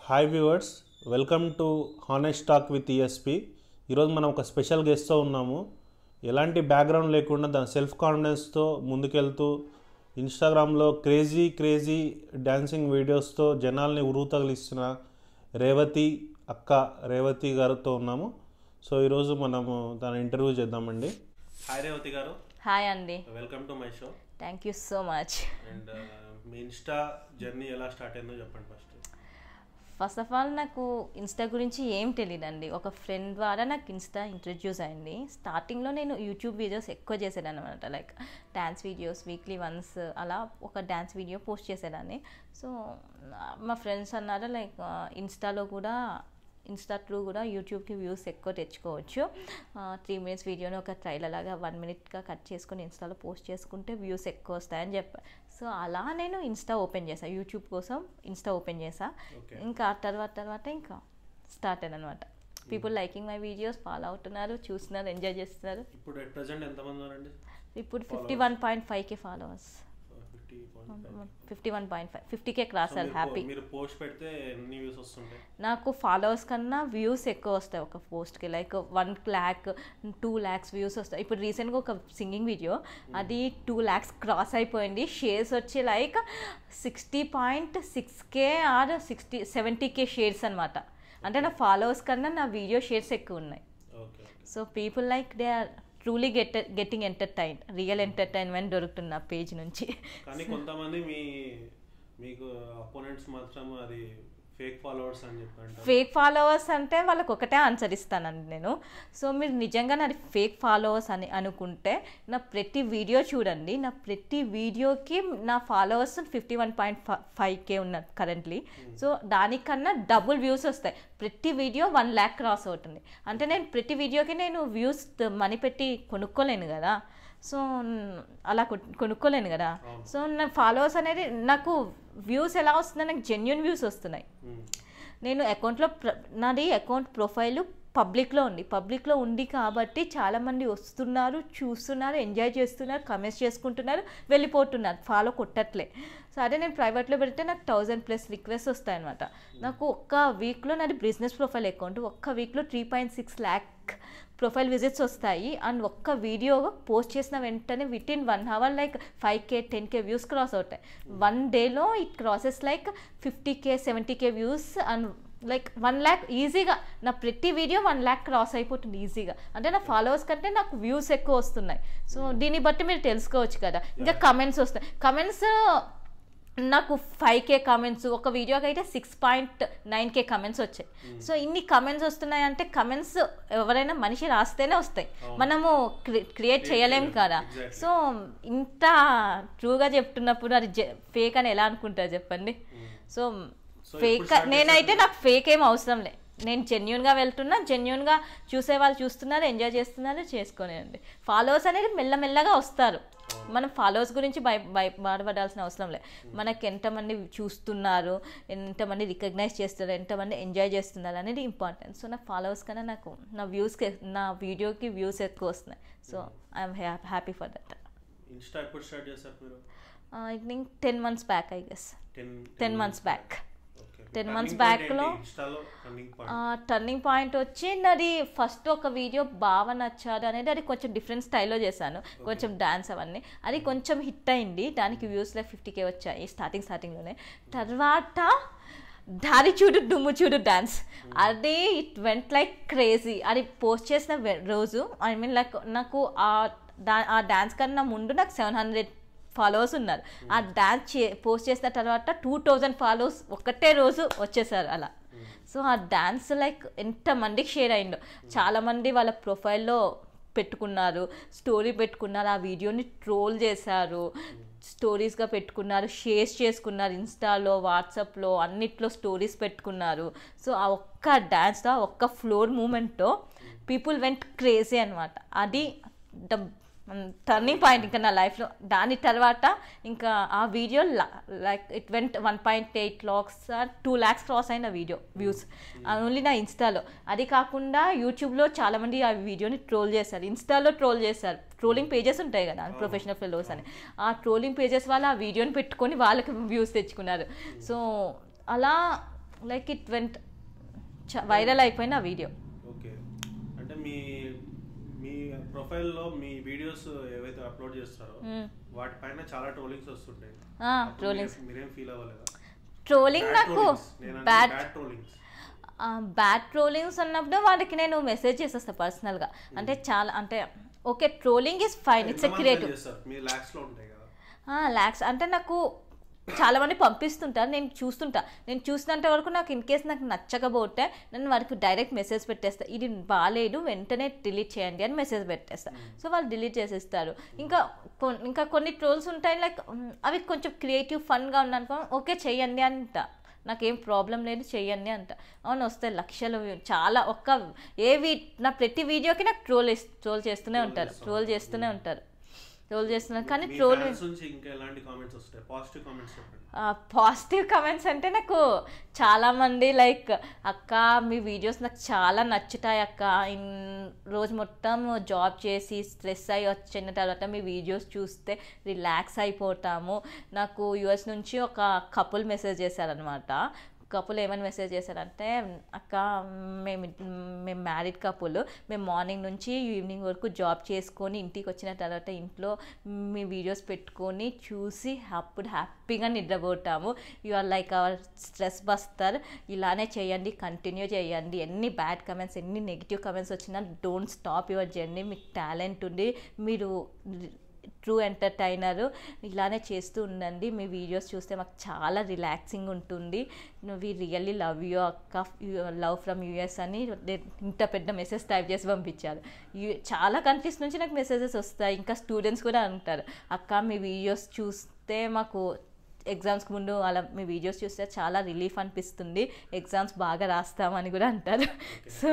Hi viewers welcome to honest talk with ESP ఈరోజు మనం ఒక స్పెషల్ గెస్ట్తో ఉన్నాము ఎలాంటి బ్యాక్గ్రౌండ్ లేకుండా దాని సెల్ఫ్ కాన్ఫిడెన్స్తో ముందుకెళ్తూ ఇన్స్టాగ్రామ్లో క్రేజీ క్రేజీ డ్యాన్సింగ్ వీడియోస్తో జనాల్ని ఉరువు తగిలిస్తున్న రేవతి అక్క రేవతి గారితో ఉన్నాము సో ఈరోజు మనము తన ఇంటర్వ్యూ చేద్దామండి హాయ్ రేవతి గారు హాయ్ అండి welcome to my show thank you so much and మీ ఇన్స్టా జర్నీ ఎలా స్టార్ట్ అయిందో చెప్పండి ఫస్ట్ ఫస్ట్ ఆఫ్ ఆల్ నాకు ఇన్స్టా గురించి ఏం తెలియదండి ఒక ఫ్రెండ్ ద్వారా నాకు ఇన్స్టా ఇంట్రడ్యూస్ అయింది స్టార్టింగ్లో నేను యూట్యూబ్ వీడియోస్ ఎక్కువ చేసేదాన్ని అనమాట like dance videos weekly once అలా ఒక డ్యాన్స్ వీడియో పోస్ట్ చేసేదాన్ని సో మా ఫ్రెండ్స్ అన్నారు లైక్ ఇన్స్టాలో కూడా ఇన్స్టా త్రూ కూడా యూట్యూబ్కి వ్యూస్ ఎక్కువ తెచ్చుకోవచ్చు త్రీ మినిట్స్ వీడియోని ఒక ట్రైలర్ లాగా వన్ మినిట్గా కట్ చేసుకుని ఇన్స్టాలో పోస్ట్ చేసుకుంటే వ్యూస్ ఎక్కువ వస్తాయని చెప్పా సో అలా నేను ఇన్స్టా ఓపెన్ చేశాను యూట్యూబ్ కోసం ఇన్స్టా ఓపెన్ చేసా Okay. ఇంకా ఆ తర్వాత తర్వాత ఇంకా స్టార్ట్ అయ్యాను అనమాట people liking my videos follow అవుతున్నారు చూస్తున్నారు ఎంజాయ్ చేస్తున్నారు ఇప్పుడు ఎట్ ప్రజెంట్ ఎంతమంది ఉన్నారండి ఇప్పుడు fifty one point five K followers fifty fifty one point five fifty K cross అయ్యారు హ్యాపీ మీరు పోస్ట్ పెడితే ఎన్ని వ్యూస్ వస్తుంటాయి నాకు ఫాలోవర్స్ కన్నా వ్యూస్ ఎక్కువ వస్తాయి ఒక పోస్ట్కి like one lakh two lakhs views వస్తాయి ఇప్పుడు రీసెంట్గా ఒక సింగింగ్ వీడియో అది టూ ల్యాక్స్ క్రాస్ అయిపోయింది షేర్స్ వచ్చి like sixty point six K or sixty seventy K shares అనమాట అంటే నా ఫాలోవర్స్ కన్నా నా వీడియో షేర్స్ ఎక్కువ ఉన్నాయి okay so people like they are truly get getting entertain real entertainment దొరుకుతుంది నా పేజ్ నుంచి కానీ కొంతమంది మీ మీకు అపోనెంట్స్ మాత్రం అది ఫేక్ ఫాలోవర్స్ అని చెప్పి అంటారు ఫేక్ ఫాలోవర్స్ అంటే వాళ్ళకి ఒకటే ఆన్సర్ ఇస్తానండి నేను సో మీరు నిజంగా నాది ఫేక్ ఫాలోవర్స్ అని అనుకుంటే నా ప్రతి వీడియో చూడండి నా ప్రతి వీడియోకి నా followers fifty one point five K ఉన్నారు కరెంట్లీ సో దానికన్నా డబుల్ వ్యూస్ వస్తాయి ప్రతి వీడియో వన్ ల్యాక్ క్రాస్ అవుతుంది అంటే నేను ప్రతి వీడియోకి నేను వ్యూస్ మనీ పెట్టి కొనుక్కోలేను కదా సో న్- అలా కొ- కొనుక్కోలేను కదా సో నా ఫాలోవర్స్ అనేది నాకు వ్యూస్ ఎలా వస్తున్నాయి నాకు జెన్యున్ వ్యూస్ వస్తున్నాయి మ్మ్. నేను అకౌంట్లో ప్ర నాది అకౌంట్ ప్రొఫైల్ పబ్లిక్లో ఉంది పబ్లిక్లో ఉంది కాబట్టి చాలామంది వస్తున్నారు చూస్తున్నారు ఎంజాయ్ చేస్తున్నారు కమెంట్స్ చేసుకుంటున్నారు వెళ్ళిపోతున్నారు ఫాలో కొట్టట్లే సో అదే నేను ప్రైవేట్లో పెడితే నాకు థౌజండ్ ప్లస్ రిక్వెస్ట్ వస్తాయన్నమాట నాకు ఒక్క వీక్లో నాది బిజినెస్ ప్రొఫైల్ అకౌంట్ ఒక్క వీక్లో three point six lakh profile visits వస్తాయి అండ్ ఒక్క వీడియో పోస్ట్ చేసిన వెంటనే with in one hour like five K ten K views cross అవుతాయి వన్ డేలో it crosses like fifty K seventy K views and like one lakh ఈజీగా నా ప్రతి video one lakh cross అయిపోతుంది ఈజీగా అంటే నా ఫాలోవర్స్ కంటే నాకు వ్యూస్ ఎక్కువ వస్తున్నాయి సో దీన్ని బట్టి మీరు తెలుసుకోవచ్చు కదా ఇంకా కమెంట్స్ వస్తాయి కమెంట్స్ నాకు ఫైవ్ కే కమెంట్స్ ఒక వీడియోకి అయితే six point nine K comments వచ్చాయి సో ఇన్ని కమెంట్స్ వస్తున్నాయి అంటే కమెంట్స్ ఎవరైనా మనిషి రాస్తేనే వస్తాయి మనము క్రియేట్ చేయలేం కదా exactly. సో ఇంత ట్రూగా చెప్తున్నప్పుడు అది ఫేక్ అని ఎలా అనుకుంటారు చెప్పండి సో So, ఫేక్ ఎప్పుడు start నేనైతే నాకు ఫేక్ ఏం అవసరం లే నేను జెన్యున్గా వెళ్తున్నా జెన్యున్గా చూసే వాళ్ళు చూస్తున్నారు ఎంజాయ్ చేస్తున్నారు చేసుకోనివ్వండి ఫాలోవర్స్ అనేది మెల్లమెల్లగా వస్తారు మనం ఫాలోవర్స్ గురించి భయ భయ బాధపడాల్సిన అవసరం లేదు మనకి ఎంతమంది చూస్తున్నారు ఎంతమంది రికగ్నైజ్ చేస్తున్నారు ఎంతమంది ఎంజాయ్ చేస్తున్నారు అనేది ఇంపార్టెంట్ సో నా ఫాలోవర్స్ కన్నా నాకు నా వ్యూస్కి నా వీడియోకి వ్యూస్ ఎక్కువ వస్తున్నాయి so I'm happy for that insta ఎప్పుడు స్టార్ట్ చేశారు మీరు I think ten months back I guess ten ten months back okay 10 months back లో- ఇన్స్టాలో టర్నింగ్ పాయింట్ టర్నింగ్ పాయింట్ వచ్చి నాది ఫస్ట్ ఒక వీడియో బాగా నచ్చాడు అనేది అది కొంచెం డిఫరెంట్ స్టైల్లో చేశాను కొంచెం డాన్స్ అవన్నీ అది కొంచెం హిట్ అయింది దానికి వ్యూస్ లైక్ ఫిఫ్టీ కే వచ్చాయి స్టార్టింగ్ స్టార్టింగ్లోనే తర్వాత దారి చూడు దుమ్ము చూడు డాన్స్ అది ఇట్ వెంట్ లైక్ క్రేజీ అది పోస్ట్ చేసిన వె- రోజు ఐ మీన్ లైక్ నాకు ఆ డా ఆ డాన్స్ కన్నా ముందు నాకు సెవెన్ హండ్రెడ్ ఫాలోవర్స్ ఉన్నారు ఆ డాన్స్ చే పోస్ట్ చేసిన తర్వాత టూ థౌజండ్ ఫాలోవర్స్ ఒకటే రోజు వచ్చేసారు అలా సో ఆ డాన్స్ లైక్ ఎంతమందికి షేర్ అయిందో చాలామంది వాళ్ళ ప్రొఫైల్లో పెట్టుకున్నారు స్టోరీ పెట్టుకున్నారు ఆ వీడియోని ట్రోల్ చేశారు స్టోరీస్గా పెట్టుకున్నారు షేర్స్ చేసుకున్నారు ఇన్స్టాలో వాట్సాప్లో అన్నిట్లో స్టోరీస్ పెట్టుకున్నారు సో ఆ ఒక్క డాన్స్తో ఆ ఒక్క ఫ్లోర్ మూమెంట్తో పీపుల్ వెంట్ క్రేజీ అనమాట అది ద టర్నింగ్ పాయింట్ ఇంకా నా లైఫ్లో దాని తర్వాత ఇంకా ఆ video like it went one point eight lakhs two lakhs cross అయిన వీడియో వ్యూస్ ఓన్లీ నా ఇన్స్టాలో అది కాకుండా యూట్యూబ్లో చాలామంది ఆ వీడియోని ట్రోల్ చేశారు ఇన్స్టాలో ట్రోల్ చేశారు ట్రోలింగ్ పేజెస్ ఉంటాయి కదా ప్రొఫెషనల్ ఫెలోస్ అని ఆ ట్రోలింగ్ పేజెస్ వాళ్ళు ఆ వీడియోని పెట్టుకొని వాళ్ళకి వ్యూస్ తెచ్చుకున్నారు సో అలా లైక్ ఇట్ వెంట్ వైరల్ అయిపోయిన ఆ వీడియో ఓకే అంటే మీ మీ ప్రొఫైల్లో మీ వీడియోస్ ఏవైతే అప్లోడ్ చేస్తారో వాటిపైన చాలా ట్రోలింగ్స్ వస్తుంటాయి అప్పుడు ట్రోలింగ్స్ మీరే- మీరేం ఫీల్ అవ్వలేదా ట్రోలింగ్ నాకు bad bad trollings bad trollings అన్నప్పుడు వాళ్ళకి నేను మెసేజ్ చేసేస్తాను పర్సనల్గా అంటే చాలా అంటే okay trolling is fine it's a creative చేస్తారు మీ ల్యాక్స్ లో ఉంటాయి కదా ల్యాక్స్ అంటే నాకు చాలా మంది పంపిస్తుంటారు నేను చూస్తుంటా నేను చూసినంత వరకు నాకు ఇన్ కేస్ నాకు నచ్చకపోతే నేను వారికి డైరెక్ట్ మెసేజ్ పెట్టేస్తా ఇది బాగాలేదు వెంటనే డిలీట్ చేయండి అని మెసేజ్ పెట్టేస్తా సో వాళ్ళు డిలీట్ చేసేస్తారు ఇంకా కొన్- ఇంకా కొన్ని ట్రోల్స్ ఉంటాయి లైక్ అవి కొంచెం క్రియేటివ్ ఫన్గా ఉన్నానుకో ఓకే చెయ్యండి అంట నాకేం ప్రాబ్లం లేదు చెయ్యండి అంట అవును వస్తాయి లక్షల view- చాలా ఒక్క ఏ వీ నా ప్రతి వీడియోకి నాకు ట్రోల్ ట్రోల్ చేస్తూనే ఉంటారు ట్రోల్ చేస్తూనే ఉంటారు ట్రోల్ చేస్తున్నారు కానీ మీ ట్రోల్ fans నుంచి ఇంకా ఎలాంటి కామెంట్స్ వస్తాయి పాజిటివ్ కామెంట్స్ చెప్పండి పాజిటివ్ కమెంట్స్ అంటే నాకు చాలామంది లైక్ అక్క మీ వీడియోస్ నాకు చాలా నచ్చుతాయి అక్క ఇన్ రోజు మొత్తం జాబ్ చేసి స్ట్రెస్ అయ్యి వచ్చిన తర్వాత మీ వీడియోస్ చూస్తే రిలాక్స్ అయిపోతాము నాకు యుఎస్ నుంచి ఒక కపుల్ మెసేజ్ చేశారనమాట కపుల్ ఏమని మెసేజ్ చేశారంటే అక్క మేము మేము మ్యారీడ్ కపుల్ మేము మార్నింగ్ నుంచి ఈవినింగ్ వరకు జాబ్ చేసుకొని ఇంటికి వచ్చిన తర్వాత ఇంట్లో మీ వీడియోస్ పెట్టుకొని చూసి అప్పుడు హ్యాపీగా నిద్రపోతాము you are like our stress buster ఇలానే చేయండి కంటిన్యూ చేయండి ఎన్ని బ్యాడ్ కమెంట్స్ ఎన్ని నెగిటివ్ కమెంట్స్ వచ్చినా డోంట్ స్టాప్ యువర్ జర్నీ మీకు టాలెంట్ ఉంది మీరు ట్రూ ఎంటర్టైనర్ ఇలానే చేస్తూ ఉండండి మీ వీడియోస్ చూస్తే మాకు చాలా రిలాక్సింగ్ ఉంటుంది వి రియల్లీ లవ్ యూ అక్క లవ్ ఫ్రమ్ యూఎస్ అని దే- ఇంత పెద్ద మెసేజ్ టైప్ చేసి పంపించారు యు- చాలా కంట్రీస్ నుంచి నాకు మెసేజెస్ వస్తాయి ఇంకా స్టూడెంట్స్ కూడా అంటారు అక్క మీ వీడియోస్ చూస్తే మాకు ఎగ్జామ్స్కి ముందు అలా మీ వీడియోస్ చూస్తే చాలా రిలీఫ్ అనిపిస్తుంది ఎగ్జామ్స్ బాగా రాస్తామని కూడా అంటారు సో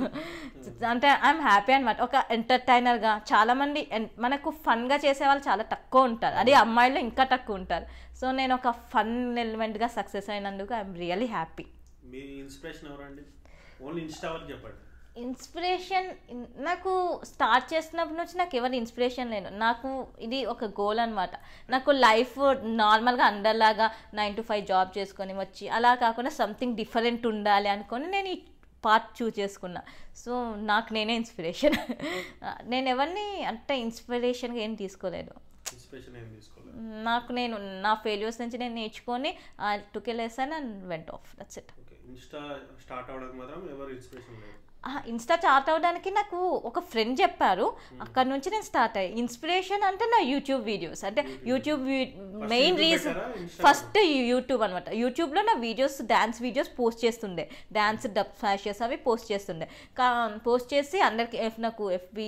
అంటే ఐఎమ్ హ్యాపీ అనమాట ఒక ఎంటర్టైనర్గా చాలామంది en- మనకు ఫన్గా చేసే వాళ్ళు చాలా తక్కువ ఉంటారు అది అమ్మాయిలు ఇంకా తక్కువ ఉంటారు సో నేను ఒక ఫన్ ఎలిమెంట్గా సక్సెస్ అయినందుకు ఐఎమ్ రియలీ హ్యాపీ మీ ఇన్స్పిరేషన్ ఎవరండి ఓన్లీ ఇన్స్టా వరకు చెప్పండి ఇన్స్పిరేషన్ నాకు స్టార్ట్ చేస్తున్నప్పటి నుంచి నాకు ఎవరి ఇన్స్పిరేషన్ లేదు నాకు ఇది ఒక గోల్ అనమాట నాకు లైఫ్ నార్మల్గా అందరిలాగా నైన్ టు ఫైవ్ జాబ్ చేసుకొని వచ్చి అలా కాకుండా సంథింగ్ డిఫరెంట్ ఉండాలి అనుకొని నేను ఈ పార్ట్ చూస్ చేసుకున్నా సో నాకు నేనే ఇన్స్పిరేషన్ నేను ఎవరిని అంటే ఇన్స్పిరేషన్గా ఏం తీసుకోలేదు ఇన్స్పిరేషన్ ఏం తీసుకోలేదు నాకు నేను నా ఫెయిల్యూర్స్ నుంచి నేను నేర్చుకొని took a lesson and went off that's it okay insta start అవ్వడానికి మాత్రం ఎవరు ఇన్స్పిరేషన్ లేదు ఇన్స్టా స్టార్ట్ అవడానికి నాకు ఒక ఫ్రెండ్ చెప్పారు అక్కడ నుంచి నేను స్టార్ట్ అయ్యి ఇన్స్పిరేషన్ అంటే నా యూట్యూబ్ వీడియోస్ అంటే యూట్యూబ్ మెయిన్ YouTube రీజన్ పెట్టారా? Instagram? ఫస్ట్ యూట్యూబ్ అనమాట యూట్యూబ్లో నా వీడియోస్ డ్యాన్స్ వీడియోస్ పోస్ట్ చేస్తుండే డ్యాన్స్ డబ్ ఫ్లాషెస్ అవి పోస్ట్ చేస్తుండే కా పోస్ట్ చేసి అందరికి ఎఫ్ నాకు ఎఫ్బి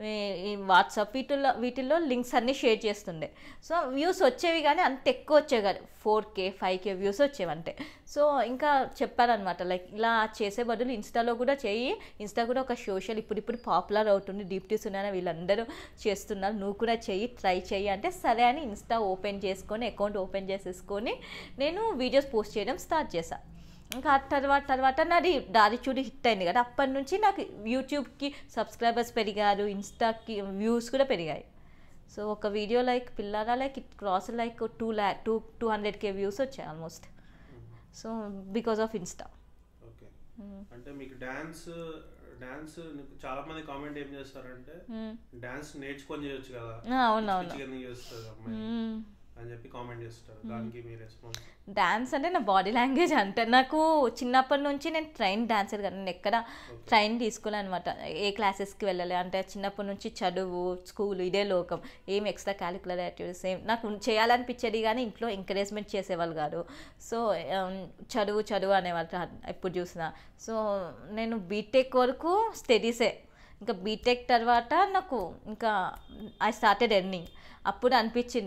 వాట్సాప్ వీటిల్లో వీటిల్లో లింక్స్ అన్నీ షేర్ చేస్తుండే సో వ్యూస్ వచ్చేవి కానీ అంత ఎక్కువ వచ్చేవి కాదు four K five K views వచ్చేవి అంతే సో ఇంకా చెప్పారనమాట లైక్ ఇలా చేసే బదులు ఇన్స్టాలో కూడా చేయి ఇన్స్టా కూడా ఒక సోషల్ ఇప్పుడు ఇప్పుడు పాపులర్ అవుతుంది డిప్టీస్ ఉన్నాయని వీళ్ళందరూ చేస్తున్నారు నువ్వు కూడా చెయ్యి ట్రై చెయ్యి అంటే సరే అని ఇన్స్టా ఓపెన్ చేసుకొని అకౌంట్ ఓపెన్ చేసేసుకొని నేను వీడియోస్ పోస్ట్ చేయడం స్టార్ట్ చేశాను ఇంకా ఆ తర్వాత తర్వాత నాది దారి చూడి హిట్ అయింది కదా అప్పటి నుంచి నాకు యూట్యూబ్కి సబ్స్క్రైబర్స్ పెరిగారు ఇన్స్టాకి వ్యూస్ కూడా పెరిగాయి సో ఒక వీడియో లైక్ పిల్లరా like it cross like two lakh two two hundred K views వచ్చాయి almost so because of insta okay అంటే మీకు డాన్స్ డాన్స్ చాలా మంది కామెంట్ ఏం చేస్తారంటే డాన్స్ నేర్చుకొని చేయొచ్చు కదా అవునవును పిచ్చి కింద చేస్తుంది అమ్మాయి అని చెప్పి కామెంట్ చేస్తారు దానికి మీ రెస్పాన్స్ డాన్స్ అంటే నా బాడీ లాంగ్వేజ్ అంటే నాకు చిన్నప్పటి నుంచి నేను ట్రైన్ డాన్సర్ కదా నేను ఎక్కడ ట్రైన్ తీసుకోలే అనమాట ఏ క్లాసెస్కి వెళ్ళలే అంటే చిన్నప్పటి నుంచి చదువు స్కూల్ ఇదే లోకం ఏం ఎక్స్ట్రా క్యాలిక్యులర్ యాక్టివిటీస్ ఏం నాకు చేయాలనిపించేది కానీ ఇంట్లో ఎంకరేజ్మెంట్ చేసేవాళ్ళు కాదు సో um, చదువు చదువు అనేవాళ్ళు ఎప్పుడు చూసినా సో నేను బీటెక్ వరకు స్టడీసే ఇంకా బీటెక్ తర్వాత నాకు ఇంకా ఐ స్టార్టెడ్ ఎర్నింగ్ అప్పుడు అనిపించింది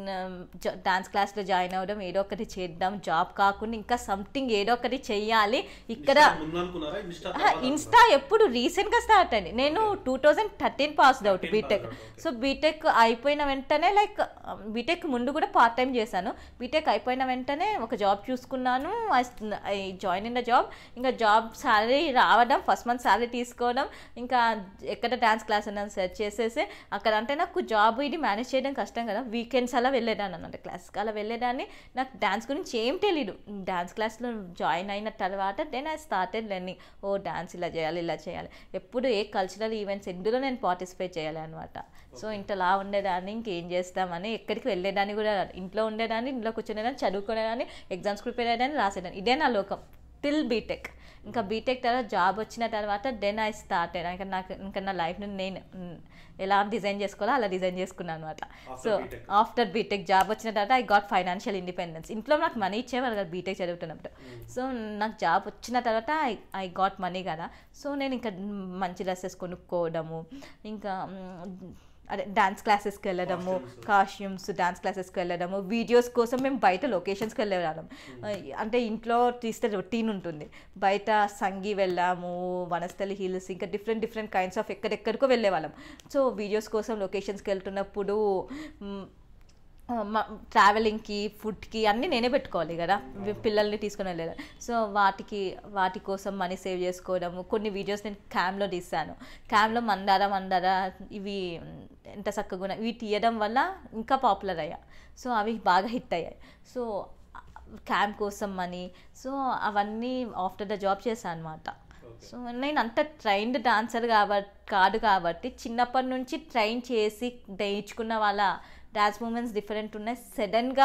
డాన్స్ క్లాస్లో జాయిన్ అవ్వడం ఏదో ఒకటి చేద్దాం జాబ్ కాకుండా ఇంకా సంథింగ్ ఏదో ఒకటి చెయ్యాలి ఇక్కడ ముందు అనుకున్నారా ఇన్స్టా ఇన్స్టా ఎప్పుడు రీసెంట్గా స్టార్ట్ అయింది నేను two thousand thirteen passed out 13 BTech passed out, okay. So BTech అయిపోయిన వెంటనే లైక్ బీటెక్ ముందు కూడా పార్ట్ టైం చేశాను బీటెక్ అయిపోయిన వెంటనే ఒక జాబ్ చూసుకున్నాను I join in the job ఇంకా జాబ్ శాలరీ రావడం ఫస్ట్ మంత్ శాలరీ తీసుకోవడం ఇంకా ఎక్కడ డ్యాన్స్ క్లాస్ అన్న సెర్చ్ చేసేసి అక్కడ అంటే నాకు జాబ్ ఇది మేనేజ్ చేయడం కష్టం కదా వీకెండ్స్ అలా వెళ్ళేదాన్ని అన్నమాట క్లాస్కి అలా వెళ్ళేదాన్ని నాకు డ్యాన్స్ గురించి ఏం తెలియదు డ్యాన్స్ క్లాస్లో జాయిన్ అయిన తర్వాత దెన్ ఐ స్టార్టెడ్ లెర్నింగ్ ఓ డ్యాన్స్ ఇలా చేయాలి ఇలా చేయాలి ఎప్పుడు ఏ కల్చరల్ ఈవెంట్స్ ఎందులో నేను పార్టిసిపేట్ చేయాలి అనమాట సో ఇంతలా ఉండేదాన్ని ఇంకేం చేస్తామని ఎక్కడికి వెళ్ళేదాన్ని కూడా ఇంట్లో ఉండేదాన్ని ఇంట్లో కూర్చునేదాన్ని చదువుకునేదాన్ని ఎగ్జామ్స్ ప్రిపేర్ అయ్యేదాన్ని రాసేదాన్ని ఇదే నా లోకం టిల్ బీటెక్ ఇంకా బీటెక్ తర్వాత జాబ్ వచ్చిన తర్వాత దెన్ ఐ స్టార్ట్ ఇంకా నాకు ఇంకా నా లైఫ్ని నేను మ్, ఎలా డిజైన్ చేసుకోవాలో అలా డిజైన్ చేసుకున్నాను అనమాట so BTech. After BTech job వచ్చిన తర్వాత ఐ గాట్ ఫైనాన్షియల్ ఇండిపెండెన్స్ ఇంట్లో నాకు మనీ ఇచ్చేవారు కదా బీటెక్ చదువుతున్నప్పుడు సో నాకు జాబ్ వచ్చిన తర్వాత ఐ ఐ గాట్ మనీ కదా సో నేను ఇంకా మంచి డ్రెస్సెస్ కొనుక్కోవడము ఇంకా మ్, అదే డాన్స్ క్లాసెస్కి వెళ్ళడము కాస్ట్యూమ్స్ డాన్స్ క్లాసెస్కి వెళ్ళడము వీడియోస్ కోసం మేము బయట లొకేషన్స్కి వెళ్ళేవాళ్ళం అంటే ఇంట్లో తీస్తే రొటీన్ ఉంటుంది బయట సంగి వెళ్ళాము వనస్థలి హిల్స్ ఇంకా డిఫరెంట్ డిఫరెంట్ కైండ్స్ ఆఫ్ ఎక్కడెక్కడికో వెళ్ళేవాళ్ళం సో వీడియోస్ కోసం లొకేషన్స్కి వెళ్తున్నప్పుడు మ్, మా ట్రావెలింగ్కి ఫుడ్కి అన్నీ నేనే పెట్టుకోవాలి కదా వి- పిల్లల్ని తీసుకుని వెళ్ళేది సో వాటికి వాటి కోసం మనీ సేవ్ చేసుకోవడము కొన్ని వీడియోస్ నేను క్యామ్లో తీసాను క్యామ్లో మందార మందార ఇవి ఎంత చక్కగా ఉన్నాయి ఇవి తీయడం వల్ల ఇంకా పాపులర్ అయ్యా సో అవి బాగా హిట్ అయ్యాయి సో క్యామ్ కోసం మనీ సో అవన్నీ ఆఫ్టర్ ద జాబ్ చేశాను అనమాట సో నేను అంత ట్రైన్డ్ డాన్సర్ కాబట్టి కాదు కాబట్టి చిన్నప్పటి నుంచి ట్రైన్ చేసి నేర్చుకున్న వాళ్ళ డాన్స్ మూమెంట్స్ డిఫరెంట్ ఉన్నాయి సడన్గా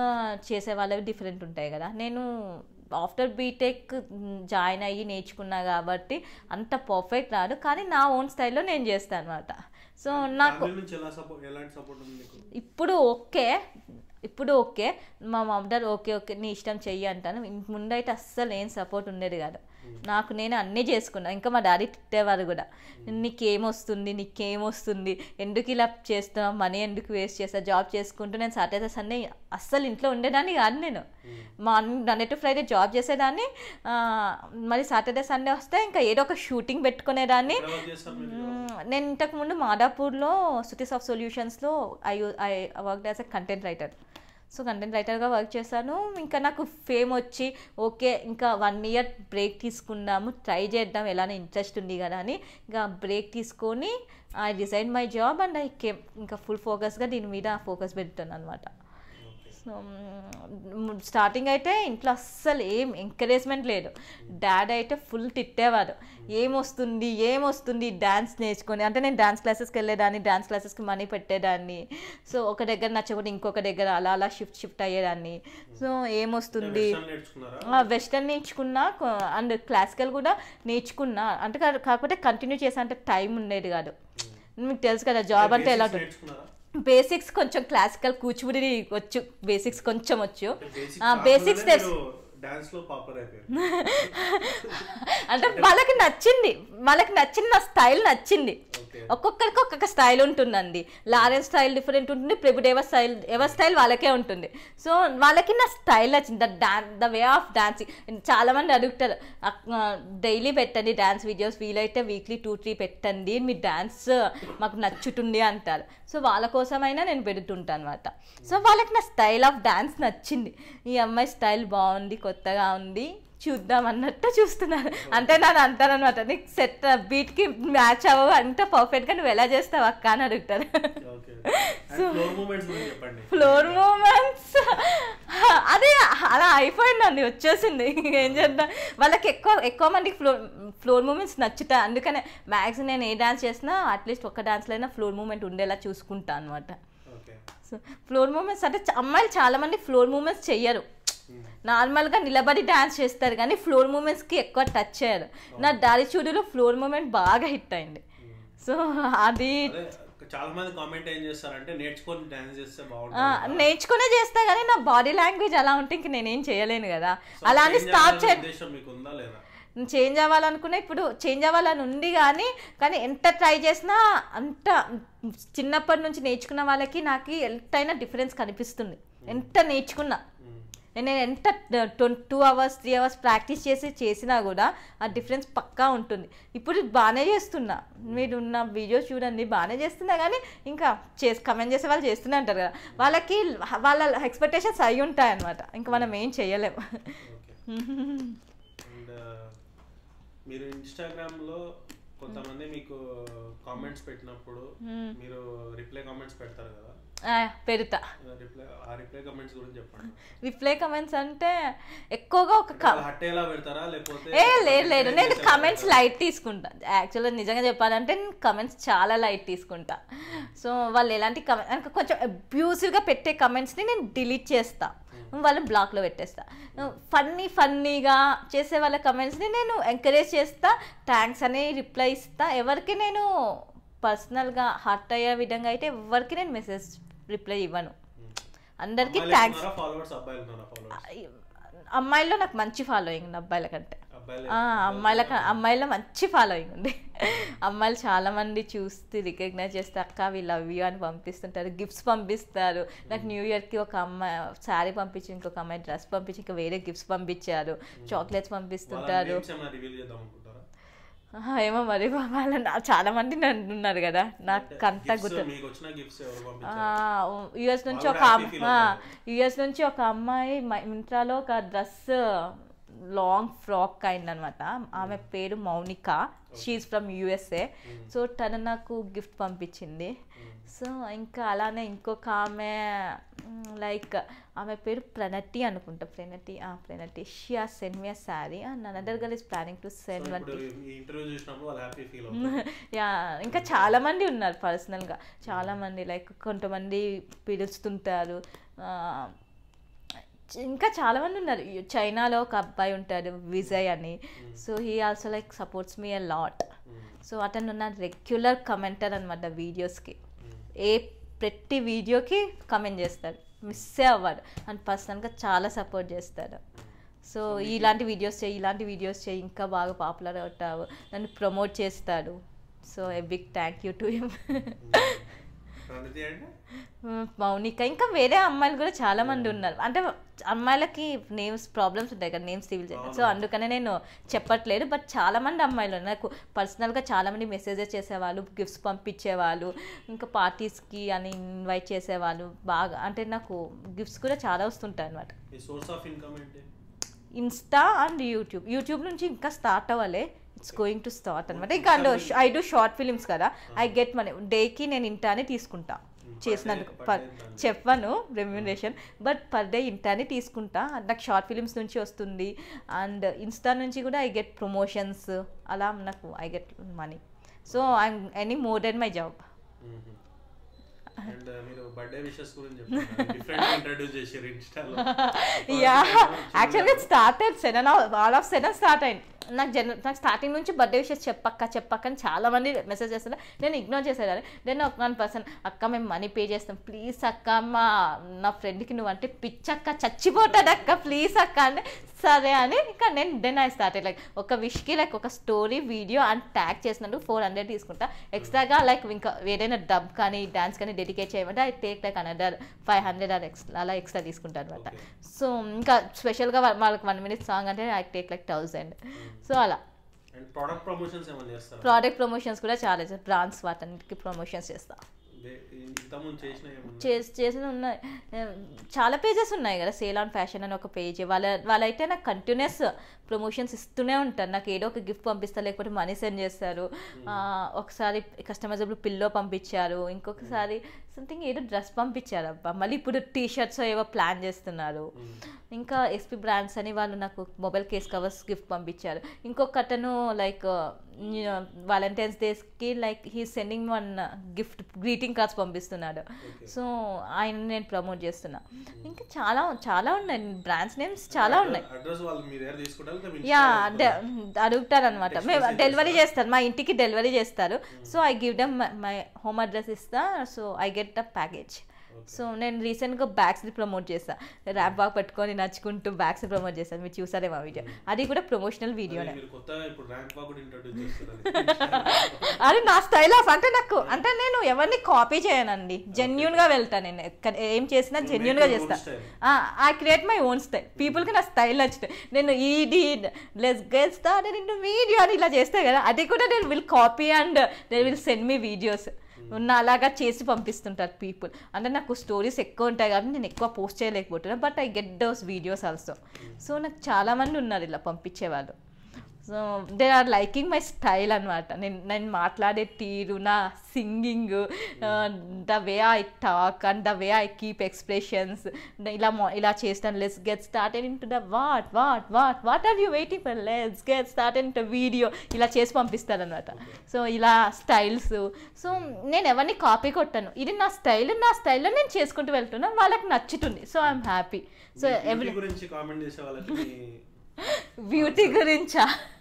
చేసే వాళ్ళవి డిఫరెంట్ ఉంటాయి కదా నేను ఆఫ్టర్ బీటెక్ జాయిన్ అయ్యి నేర్చుకున్నా కాబట్టి అంత పర్ఫెక్ట్ రాదు కానీ నా ఓన్ స్టైల్లో నేను చేస్తాను అనమాట సో నాకు ఫ్యామిలీ నుంచి ఎలా సపోర్ట్ ఎలాంటి సపోర్ట్ ఉంది నీకు ఇప్పుడు ఓకే ఇప్పుడు ఓకే మా మదర్ ఓకే ఓకే నీ ఇష్టం చెయ్యి అంటాను ఇంక ముందైతే అస్సలు ఏం సపోర్ట్ ఉండేది కాదు నాకు నేను అన్నీ చేసుకున్నా ఇంకా మా డాడీ తిట్టేవారు కూడా నీకేమొస్తుంది నీకేమొస్తుంది ఎందుకు ఇలా చేస్తున్నావు మనీ ఎందుకు వేస్ట్ చేస్తా జాబ్ చేసుకుంటూ నేను సాటర్డే సండే అస్సలు ఇంట్లో ఉండేదాన్ని కాదు నేను morning Monday to Friday job చేసేదాన్ని ఆ, మరి సాటర్డే సండే వస్తే ఇంకా ఏదో ఒక షూటింగ్ పెట్టుకునేదాన్ని ఎక్కడ వర్క్ చేస్తారు మీరు మ్మ్. నేను ఇంతకుముందు మాదాపూర్లో సిటీస్ ఆఫ్ సొల్యూషన్స్లో I I work as a content writer so content రైటర్గా వర్క్ చేశాను ఇంకా నాకు ఫేమ్ వచ్చి ఓకే ఇంకా వన్ ఇయర్ బ్రేక్ తీసుకుందాము ట్రై చేద్దాం ఎలానే ఇంట్రెస్ట్ ఉంది కదా అని ఇంకా బ్రేక్ తీసుకొని I design my job and I came ఇంకా ఫుల్ ఫోకస్గా దీని మీద ఫోకస్ పెడుతున్నాను అనమాట సో స్టార్టింగ్ అయితే ఇంట్లో అస్సలు ఏం ఎంకరేజ్మెంట్ లేదు డాడీ అయితే ఫుల్ తిట్టేవారు ఏమొస్తుంది ఏమొస్తుంది డ్యాన్స్ నేర్చుకొని అంటే నేను డ్యాన్స్ క్లాసెస్కి వెళ్ళేదాన్ని డ్యాన్స్ క్లాసెస్కి మనీ పెట్టేదాన్ని సో ఒక దగ్గర నచ్చకపోతే ఇంకొక దగ్గర అలా అలా షిఫ్ట్ షిఫ్ట్ అయ్యేదాన్ని సో ఏమొస్తుంది వెస్టర్న్ నేర్చుకున్నారా వెస్టర్న్ నేర్చుకున్నా అండ్ క్లాసికల్ కూడా నేర్చుకున్నా అంటే కా- కాకపోతే కంటిన్యూ చేసే అంటే టైం ఉండేది కాదు మీకు తెలుసు కదా జాబ్ అంటే ఎలా Basics నేర్చుకున్నారా బేసిక్స్ కొంచెం క్లాసికల్ కూచిపూడి వచ్చు బేసిక్స్ కొంచెం వచ్చు బేసిక్స్ ఆ, basics తెలుసు. డాన్స్ లో పాపులర్ అయిపోయారు అంటే వాళ్ళకి నచ్చింది వాళ్ళకి నచ్చిన నా స్టైల్ నచ్చింది ఓకే ఒక్కొక్కరికి ఒక్కొక్క స్టైల్ ఉంటుందండి లారెన్ స్టైల్ డిఫరెంట్ ఉంటుంది ప్రభుదేవ స్టైల్ ఎవరి స్టైల్ వాళ్ళకే ఉంటుంది సో వాళ్ళకి నా స్టైల్ నచ్చింది the dance the way of dancing చాలా మంది అడుగుతారు డైలీ పెట్టండి డాన్స్ వీడియోస్ వీలైతే వీక్లీ టూ త్రీ పెట్టండి మీ డాన్స్ మాకు నచ్చుతుంది అంటారు సో వాళ్ళ కోసమైనా నేను పెడుతుంటాను అనమాట సో వాళ్ళకి నా స్టైల్ ఆఫ్ డాన్స్ నచ్చింది ఈ అమ్మాయి స్టైల్ బాగుంది కొత్తగా ఉంది చూద్దాం అన్నట్టు చూస్తున్నారు అంటే నన్ను అంటారనమాట నీకు సెట్ బీట్కి మ్యాచ్ అవ్వవు అంత పర్ఫెక్ట్గా నువ్వు ఎలా చేస్తావు అక్క అని అడుగుతారు ఓకే ఫ్లోర్ మూమెంట్స్ గురించి చెప్పండి ఫ్లోర్ మూమెంట్స్ అదే అలా అయిపోయిందండి వచ్చేసింది ఏం చేద్దాం వాళ్ళకి ఎక్కువ ఎక్కువ మందికి ఫ్లోర్ ఫ్లోర్ మూమెంట్స్ నచ్చుతాయి అందుకనే మ్యాక్స్ నేను ఏ డాన్స్ చేసినా అట్లీస్ట్ ఒక్క డాన్స్లో అయినా ఫ్లోర్ మూమెంట్ ఉండేలా చూసుకుంటా అనమాట ఓకే సో ఫ్లోర్ మూమెంట్స్ అంటే చ- అమ్మాయిలు చాలా మంది ఫ్లోర్ మూమెంట్స్ చెయ్యరు నార్మల్గా నిలబడి డాన్స్ చేస్తారు కానీ ఫ్లోర్ మూమెంట్స్కి ఎక్కువ టచ్ చేయరు నా దారి చూడులో ఫ్లోర్ మూమెంట్ బాగా హిట్ అయింది సో అది అదే చాలా మంది కామెంట్ ఏం చేస్తారంటే నేర్చుకొని డాన్స్ చేస్తే ఆ, బాగుంటుంది నేర్చుకునే చేస్తా కానీ నా బాడీ లాంగ్వేజ్ అలా ఉంటే ఇంక నేనేం చేయలేను కదా So, అలా అని change స్టార్ట్ అవ్వాలనే చే ఉద్దేశం మీకు ఉందా లేదా చేంజ్ అవ్వాలనుకున్నా ఇప్పుడు చేంజ్ అవ్వాలని ఉంది కానీ కానీ ఎంత ట్రై చేసినా అంత చిన్నప్పటి నుంచి నేర్చుకున్న వాళ్ళకి నాకు ఎంతైనా డిఫరెన్స్ కనిపిస్తుంది ఎంత నేర్చుకున్నా నేను ఎంత two hours three hours practice చేసి చేసినా కూడా ఆ డిఫరెన్స్ పక్కా ఉంటుంది ఇప్పుడు బాగానే చేస్తున్నా మీరు నా వీడియోస్ చూడండి బాగానే చేస్తున్నా కానీ ఇంకా చేసి కమెంట్ చేసే వాళ్ళు చేస్తూనే ఉంటారు కదా వాళ్ళకి వాళ్ళ ఎక్స్పెక్టేషన్స్ అయి ఉంటాయి అనమాట ఇంకా మనం ఏం చేయలేము ఓకే అండ్ మీరు ఇన్స్టాగ్రామ్లో కొంతమంది మీకు కామెంట్స్ పెట్టినప్పుడు మీరు రిప్లై కామెంట్స్ పెడతారు కదా ఆ, పెడతా రిప్లై ఆ రిప్లై కామెంట్స్ గురించి చెప్పండి రిప్లై కమెంట్స్ అంటే ఎక్కువగా ఒక క- హట్ ఎలా పెడతారా లేకపోతే ఏ లేదు లేదు నేను కమెంట్స్ లైట్ తీసుకుంటా యాక్చువల్గా నిజంగా చెప్పాలంటే నేను కమెంట్స్ చాలా లైట్ తీసుకుంటా సో వాళ్ళు ఎలాంటి కమెంట్ కొంచెం అబ్యూసివ్గా పెట్టే కమెంట్స్ని నేను డిలీట్ చేస్తా వాళ్ళని బ్లాక్లో పెట్టేస్తా ఫన్నీ ఫన్నీగా చేసే వాళ్ళ కమెంట్స్ని నేను ఎంకరేజ్ చేస్తా థ్యాంక్స్ అని రిప్లై ఇస్తా ఎవరికి నేను పర్సనల్గా హర్ట్ అయ్యే విధంగా అయితే ఎవరికి నేను మెసేజ్ రిప్లై ఇవ్వను అందరికీ థ్యాంక్స్ ఫాలోవర్స్ అబ్బాయిలు ఉన్నారా ఫాలోవర్స్ అమ్మాయిల్లో నాకు మంచి ఫాలోయింగ్ ఉంది అబ్బాయిల కంటే అబ్బాయిలు ఆ, అమ్మాయిల క- అమ్మాయిలో మంచి ఫాలోయింగ్ ఉంది అమ్మాయిలు చాలా మంది చూస్తే రికగ్నైజ్ చేస్తే అక్క వీ లవ్ యూ అని పంపిస్తుంటారు గిఫ్ట్స్ పంపిస్తారు నాకు న్యూ ఇయర్కి ఒక అమ్మాయి శారీ పంపించి ఇంకొక అమ్మాయి డ్రెస్ పంపించి ఇంకా వేరే గిఫ్ట్స్ పంపించారు చాక్లెట్స్ పంపిస్తుంటారు నేమ్స్ ఏమైనా రివీల్ చేద్దాం అనుకుంటారా ఆహా, ఏమో మరి వాళ్ళ నా- చాలా మంది నన్ను ఉన్నారు కదా నాకు అంత Gifts, గుర్తు మీకు వచ్చిన గిఫ్ట్స్ ఎవరు పంపించారు యుఎస్ నుంచి వాళ్ళు ఒక కూడా happy feel యుఎస్ నుంచి ఒక అమ్మాయి మింత్రాలో ఒక డ్రెస్ లాంగ్ ఫ్రాక్ అయిందనమాట ఆమె పేరు Mounika she's from USA so తను నాకు గిఫ్ట్ పంపించింది సో ఇంకా అలానే ఇంకొక ఆమె లైక్ ఆమె పేరు ప్రణతి అనుకుంటా Pranathi uh Pranathi she uh send me sari and another girl is planning to send one ఇప్పుడు ఈ ఇంటర్వ్యూ చూసినప్పుడు వాళ్ళు హ్యాపీ ఫీల్ అవుతారు యా ఇంకా చాలా మంది ఉన్నారు పర్సనల్గా చాలా మంది లైక్ కొంతమంది పిలుస్తుంటారు ఆ, ఇంకా చాలా మంది ఉన్నారు చైనాలో ఒక అబ్బాయి ఉంటాడు విజయ్ అని so he also like supports me a lot so అతను నా రెగ్యులర్ కమెంటర్ అనమాట వీడియోస్కి ఏ ప్రతి వీడియోకి కమెంట్ చేస్తాడు మిస్సే అవ్వడు అండ్ పర్సనల్గా చాలా సపోర్ట్ చేస్తాడు సో ఇలాంటి వీడియోస్ చేయి ఇలాంటి వీడియోస్ చేయి ఇంకా బాగా పాపులర్ అవుతావు నన్ను ప్రమోట్ చేస్తాడు so a big thank you to him Pranathi అంటే మౌనిక ఇంకా వేరే అమ్మాయిలు కూడా చాలా మంది ఉన్నారు అంటే అమ్మాయిలకి నేమ్స్ ప్రాబ్లమ్స్ ఉంటాయి కదా నేమ్స్ రివీల్ చేయడం సో అందుకనే నేను చెప్పట్లేదు బట్ చాలా మంది అమ్మాయిలు ఉన్నారు నాకు పర్సనల్గా చాలా మంది మెసేజెస్ చేసేవాళ్ళు గిఫ్ట్స్ పంపించేవాళ్ళు ఇంకా పార్టీస్కి అని ఇన్వైట్ చేసేవాళ్ళు బాగా అంటే నాకు గిఫ్ట్స్ కూడా చాలా వస్తుంటాయి అనమాట ఈ సోర్స్ ఆఫ్ ఇన్కమ్ ఏంటి ఇన్స్టా అండ్ యూట్యూబ్ యూట్యూబ్ నుంచి ఇంకా స్టార్ట్ అవ్వలే ఇట్స్ గోయింగ్ టు స్టార్ట్ అనమాట ఇంకా ఐ డూ షార్ట్ ఫిలిమ్స్ కదా ఐ గెట్ మనీ డేకి నేను ఇంటానే తీసుకుంటా చేసినందుకు per పర్ day దాన్ని. చెప్పను రెమ్యునరేషన్ బట్ పర్ డే ఇంటానే తీసుకుంటా నాకు షార్ట్ ఫిలిమ్స్ నుంచి వస్తుంది అండ్ ఇన్స్టా నుంచి కూడా ఐ గెట్ ప్రమోషన్స్ అలా నాకు I get money so I'm any more then my job and మీరు బర్త్డే విషెస్ గురించి చెప్పండి డిఫరెంట్ ఇంట్రడ్యూస్ చేశారు ఇన్స్టాలో యా యాక్చువల్గా started sudden all of sudden start అయింది నాకు జన నాకు స్టార్టింగ్ నుంచి బర్త్డే విషయం చెప్పక్క చెప్పక్క అని చాలా మంది మెసేజ్ చేస్తున్నారు నేను ఇగ్నోర్ చేసేదాన్ని దెన్ ఒక వన్ పర్సన్ అక్క మేము మనీ పే చేస్తాం ప్లీజ్ అక్క మా నా ఫ్రెండ్కి నువ్వు అంటే పిచ్చక్క చచ్చిపోతుంది అక్క ప్లీజ్ అక్క అంటే సరే అని ఇంకా నేను దెన్ ఐ స్టార్ట్ లైక్ ఒక విష్కి లైక్ ఒక స్టోరీ వీడియో అండ్ ట్యాగ్ చేసినందుకు ఫోర్ హండ్రెడ్ తీసుకుంటా ఎక్స్ట్రాగా లైక్ ఇంకా ఏదైనా డబ్ కానీ డాన్స్ కానీ డెడికేట్ చేయమంటే I take like another five hundred or extra అలా ఎక్స్ట్రా తీసుకుంటాను అనమాట సో ఇంకా స్పెషల్గా వాళ్ళకి వన్ మినిట్ సాంగ్ అంటే I take like thousand so అలా అండ్ ప్రోడక్ట్ ప్రమోషన్స్ ఏమైనా చేస్తారా ప్రోడక్ట్ ప్రమోషన్స్ కూడా చాలా చేస్తాను బ్రాండ్స్ వాటన్నిటికి ప్రమోషన్స్ చేస్తా వే- ఇంతకుముందు చేసిన ఏమన్నా చేసి చేసిన ఉన్నాయి ఏం, చాలా పేజెస్ ఉన్నాయి కదా సేల్ ఆన్ ఫ్యాషన్ అని ఒక పేజ్ వాళ్ళ వాళ్ళైతే నాకు కంటిన్యూస్ ప్రమోషన్స్ ఇస్తూనే ఉంటారు నాకు ఏదో ఒక గిఫ్ట్ పంపిస్తారు లేకపోతే మనీ సెండ్ చేస్తారు ఆ, ఒకసారి కస్టమైజబుల్ పిల్లో పంపించారు ఇంకొకసారి సంథింగ్ ఏదో డ్రెస్ పంపించారు అబ్బా మళ్ళీ ఇప్పుడు టీ షర్ట్స్ ఏవో ప్లాన్ చేస్తున్నారు ఇంకా ఎస్పీ బ్రాండ్స్ అని వాళ్ళు నాకు మొబైల్ కేస్ కవర్స్ గిఫ్ట్ పంపించారు ఇంకొక అతను లైక్ వాలంటైన్స్ డేస్కి like he sending one gift greeting cards పంపిస్తున్నాడు సో ఆయన నేను ప్రమోట్ చేస్తున్నా ఇంకా చాలా చాలా ఉన్నాయి బ్రాండ్స్ నేమ్స్ చాలా ఉన్నాయి అడ్రస్ వాళ్ళు మీ దగ్గర తీసుకుంటారు లేకపోతే మీ యా Insta లో అడుగుతారు అనమాట మేము డెలివరీ చేస్తారు మా ఇంటికి డెలివరీ చేస్తారు so I give them my home address ఇస్తా so I get the package so నేను రీసెంట్గా బ్యాగ్స్ని ప్రమోట్ చేస్తాను ర్యాప్ బాగ్ పట్టుకొని నచ్చుకుంటూ బ్యాగ్స్ ప్రమోట్ చేస్తాను మీరు చూసారే మా వీడియో అది కూడా ప్రమోషనల్ వీడియోనే మీరు కొత్తగా ఇప్పుడు ర్యాంక్ బాగా కూడా ఇంట్రడ్యూస్ చేస్తారు అది నా స్టైల్ ఆఫ్ అంటే నాకు అంటే నేను ఎవరిని కాపీ చేయనండి జెన్యున్ గా వెళ్తాను నేను ఎక్కడ- ఏం చేసినా You జెన్యున్ make గా your own చేస్తా style. I create my own style పీపుల్కి నా స్టైల్ నచ్చుతాయి నేను ఇది లెస్ గెట్ స్టార్ట్ నేను వీడియో అని ఇలా చేస్తే కదా అది కూడా నేను will copy and they will send me videos ఉన్న అలాగా చేసి పంపిస్తుంటారు పీపుల్ అంటే నాకు స్టోరీస్ ఎక్కువ ఉంటాయి కాబట్టి నేను ఎక్కువ పోస్ట్ చేయలేకపోతున్నాను but I get those videos also so నాకు చాలా మంది ఉన్నారు ఇలా పంపించేవాళ్ళు so they are liking my style అనమాట నేను నేను మాట్లాడే తీరు నా singing the way I talk and the way I keep expressions ఇలా mo- ఇలా చేస్తాను let's get started into the what what what what are you waiting for let's get started into video ఇలా చేసి పంపిస్తాను అనమాట so ఇలా styles so నేను ఎవరిని కాపీ కొట్టాను ఇది నా స్టైల్ నా స్టైల్లో నేను చేసుకుంటూ వెళ్తున్నా వాళ్ళకి నచ్చుతుంది so I'm happy so Beauty every గురించి కామెంట్ చేసే వాళ్ళకి మీ- బ్యూటీ గురించా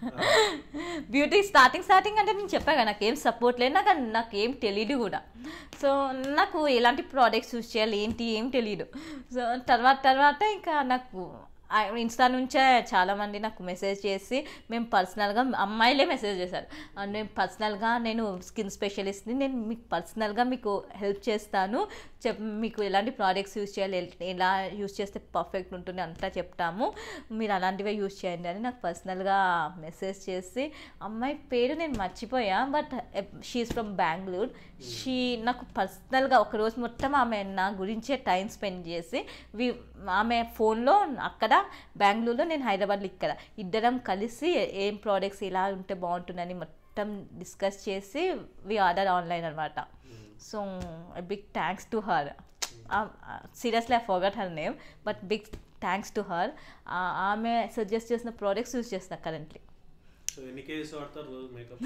బ్యూటీ స్టార్టింగ్ స్టార్టింగ్ అంటే నేను చెప్పాను కదా నాకేం సపోర్ట్ లేదు నాకు నాకేం తెలియదు కూడా సో నాకు ఎలాంటి ప్రోడక్ట్స్ యూస్ చేయాలి ఏంటి ఏం తెలియదు సో తర్వాత తర్వాత ఇంకా నాకు ఆ ఇన్స్టా నుంచే చాలామంది నాకు మెసేజ్ చేసి మేము పర్సనల్గా అమ్మాయిలే మెసేజ్ చేశారు ఆ, నేను పర్సనల్గా నేను స్కిన్ స్పెషలిస్ట్ని నేను మీకు పర్సనల్గా మీకు హెల్ప్ చేస్తాను చెప్ మీకు ఎలాంటి ప్రోడక్ట్స్ యూస్ చేయాలి ఎల్- ఎలా యూస్ చేస్తే పర్ఫెక్ట్ ఉంటుంది అంతా చెప్తాము మీరు అలాంటివే యూస్ చేయండి అని నాకు పర్సనల్గా మెసేజ్ చేసి అమ్మాయి పేరు నేను మర్చిపోయా but she's from Bengaluru she నాకు పర్సనల్గా ఒక రోజు మొత్తం ఆమె నా గురించే టైం స్పెండ్ చేసి వి ఆమె ఫోన్లో అక్కడ బెంగళూరులో నేను హైదరాబాద్లో ఇక్కడ ఇద్దరం కలిసి ఏం ప్రోడక్ట్స్ ఇలా ఉంటే బాగుంటుందని మొత్తం డిస్కస్ చేసి వి ఆర్డర్ ఆన్లైన్ అనమాట so big thanks to her seriously I forgot her name but big thanks to her ఆమె సజెస్ట్ చేసిన ప్రోడక్ట్స్ యూస్ చేస్తున్నా కరెంట్లీ సో ఎన్ని కేజీస్ వాడతారు రోజు మేకప్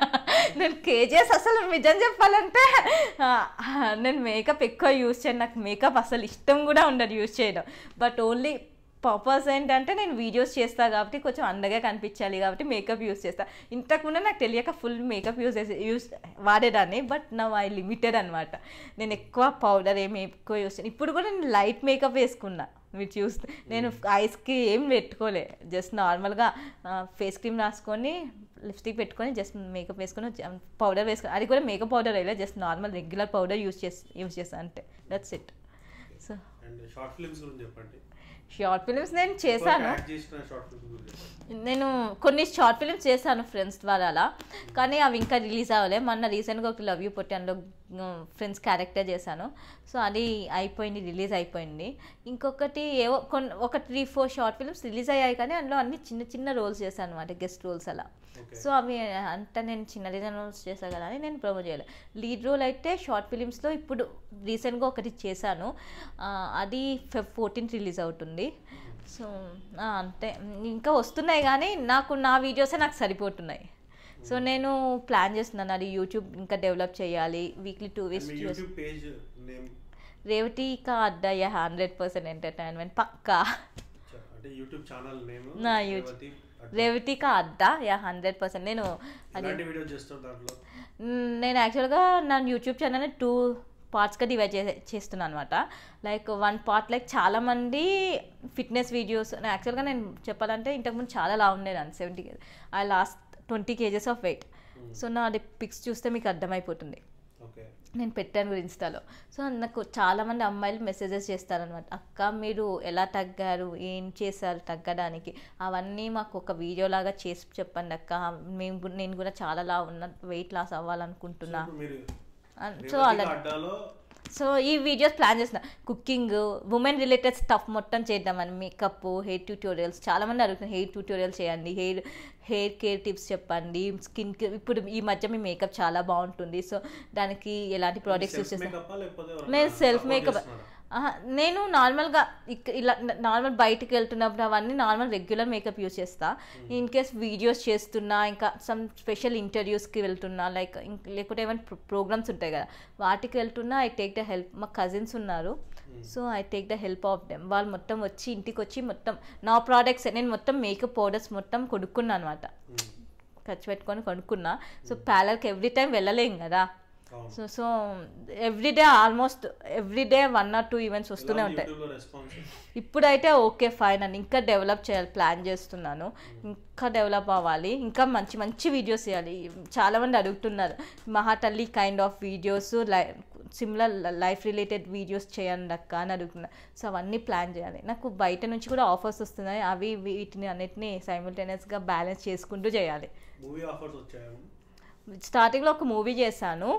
నేను కేజెస్ అసలు నిజం చెప్పాలంటే ఆ, నేను మేకప్ ఎక్కువ యూస్ చేయను నాకు మేకప్ అసలు ఇష్టం కూడా ఉండదు యూస్ చేయడం బట్ ఓన్లీ పర్పస్ ఏంటంటే నేను వీడియోస్ చేస్తా కాబట్టి కొంచెం అందగా కనిపించాలి కాబట్టి మేకప్ యూస్ చేస్తా ఇంతకుముందు నాకు తెలియక ఫుల్ మేకప్ యూస్ చేసి యూస్ వాడేదాన్ని బట్ నా ఐ లిమిటెడ్ అనమాట నేను ఎక్కువ పౌడర్ ఏమి ఎక్కువ యూస్ చేయను ఇప్పుడు కూడా నేను లైట్ మేకప్ వేసుకున్నా మీరు చూస్తే నేను ఐస్కి ఏం పెట్టుకోలే జస్ట్ నార్మల్గా ఫేస్ క్రీమ్ రాసుకొని లిప్స్టిక్ పెట్టుకొని జస్ట్ మేకప్ వేసుకొని పౌడర్ వేసుకొని అది కూడా మేకప్ పౌడర్ వేయలేదు just normal regular powder use చేసి యూస్ చేస్తాను అంతే that's it so and short films గురించి చెప్పండి షార్ట్ ఫిలిమ్స్ నేను చేశాను యాక్ట్ చేసిన షార్ట్ ఫిల్మ్స్ గురించి చెప్పండి నేను కొన్ని షార్ట్ ఫిలిమ్స్ చేశాను ఫ్రెండ్స్ ద్వారా అలా కానీ అవి ఇంకా రిలీజ్ అవ్వలే మొన్న రీసెంట్గా ఒక లవ్ యూ పొట్టి అందులో ఫ్రెండ్స్ క్యారెక్టర్ చేశాను సో అది అయిపోయింది రిలీజ్ అయిపోయింది ఇంకొకటి ఏవో కొన్ని ఒక three four short films release అయ్యాయి కానీ అందులో అన్ని చిన్న చిన్న రోల్స్ చేశాను అనమాట గెస్ట్ రోల్స్ అలా ఓకే సో అవి అంతా నేను చిన్న చిన్న రోల్స్ చేశాను కదా అని నేను ప్రమోట్ చేయలేదు లీడ్ రోల్ అయితే షార్ట్ ఫిలిమ్స్లో ఇప్పుడు రీసెంట్గా ఒకటి చేశాను ఆ, అది ఫెబ్ ఫోర్టీన్త్ రిలీజ్ అవుతుంది సో ఆ, అంతే ఇంకా వస్తున్నాయి కానీ నాకు నా వీడియోసే నాకు సరిపోతున్నాయి సో నేను ప్లాన్ చేస్తున్నాను అది యూట్యూబ్ ఇంకా డెవలప్ చేయాలి వీక్లీ టూ వీక్స్ మీ YouTube page name Revathi ka Adda hundred percent entertainment పక్కా అంటే యూట్యూబ్ ఛానల్ నేమ్ నా YouTube Revathi ka Adda yeah hundred percent నేను అది ఎలాంటి వీడియోస్ చేస్తారు దాంట్లో మ్, నేను యాక్చువల్గా నా యూట్యూబ్ ఛానల్ని టూ పార్ట్స్గా డివైడ్ చే చేస్తున్నాను అనమాట లైక్ వన్ పార్ట్ లైక్ చాలామంది ఫిట్నెస్ వీడియోస్ యాక్చువల్గా నేను చెప్పాలంటే ఇంతకుముందు చాలా లా ఉండేదాన్ని seventy I lost twenty KGs of weight so నా అది పిక్స్ చూస్తే మీకు అర్థమైపోతుంది ఓకే నేను పెట్టాను కూడా ఇన్స్టాలో సో నాకు చాలామంది అమ్మాయిలు మెసేజెస్ చేస్తారనమాట అక్క మీరు ఎలా తగ్గారు ఏం చేశారు తగ్గడానికి అవన్నీ మాకు ఒక వీడియో లాగా చేసి చెప్పండి అక్క మేము గు- నేను కూడా చాలా లా ఉన్న వెయిట్ లాస్ అవ్వాలనుకుంటున్నా మీరు అన్- సో రేవతి అలా అడ్డాలో సో ఈ వీడియోస్ ప్లాన్ చేసిన కుకింగ్ ఉమెన్ రిలేటెడ్ స్టఫ్ మొత్తం చేద్దామని మేకప్ హెయిర్ ట్యూటోరియల్స్ చాలామంది అడుగుతున్నారు హెయిర్ ట్యూటోరియల్ చేయండి హెయిర్ హెయిర్ కేర్ టిప్స్ చెప్పండి స్కిన్ కేర్ ఇప్పుడు ఈ మధ్య మీ మేకప్ చాలా బాగుంటుంది సో దానికి ఎలాంటి ప్రోడక్ట్స్ యూస్ చేస్తాను మేకప్ లేకపోతే నేను ఎవరైనా సెల్ఫ్ support మేకప్ చేస్తున్నారా? ఆహా, నేను నార్మల్గా ఇక్ ఇలా నార్మల్ బయటికి వెళ్తున్నప్పుడు అవన్నీ నార్మల్ రెగ్యులర్ మేకప్ యూస్ చేస్తా ఇన్ కేస్ వీడియోస్ చేస్తున్నా ఇంకా సమ్ స్పెషల్ ఇంటర్వ్యూస్కి వెళ్తున్నా లైక్ లేకపోతే ఏమైనా ప్రోగ్రామ్స్ ఉంటాయి కదా వాటికి వెళ్తున్నా ఐ టేక్ ద హెల్ప్ మా కజిన్స్ ఉన్నారు so I take the help of them వాళ్ళు మొత్తం వచ్చి ఇంటికి వచ్చి మొత్తం నా ప్రోడక్ట్స్ నేను మొత్తం మేకప్ పౌడర్స్ మొత్తం కొనుక్కున్నా అనమాట మ్మ్. ఖర్చు పెట్టుకొని కొనుక్కున్నా సో పార్లర్కి ఎవ్రీ టైం వెళ్ళలేం కదా అవును. So so everyday almost everyday one or two events వస్తూనే ఎలా ఉంది ఉంటాయి యూట్యూబ్లో రెస్పాన్స్ ఇప్పుడైతే ఓకే ఫైన్ అని ఇంకా డెవలప్ చేయాలి ప్లాన్ చేస్తున్నాను ఇంకా డెవలప్ అవ్వాలి ఇంకా మంచి మంచి వీడియోస్ చేయాలి చాలామంది అడుగుతున్నారు Mahathalli kind of videos like similar life related videos చేయండి అక్క అని అడుగుతున్నారు సో అవన్నీ ప్లాన్ చేయాలి నాకు బయట నుంచి కూడా ఆఫర్స్ వస్తున్నాయి అవి వీటిని అన్నిటిని సైమిల్టేనియస్గా బ్యాలెన్స్ చేసుకుంటూ చేయాలి మూవీ ఆఫర్స్ వచ్చాయి స్టార్టింగ్లో ఒక మూవీ చేశాను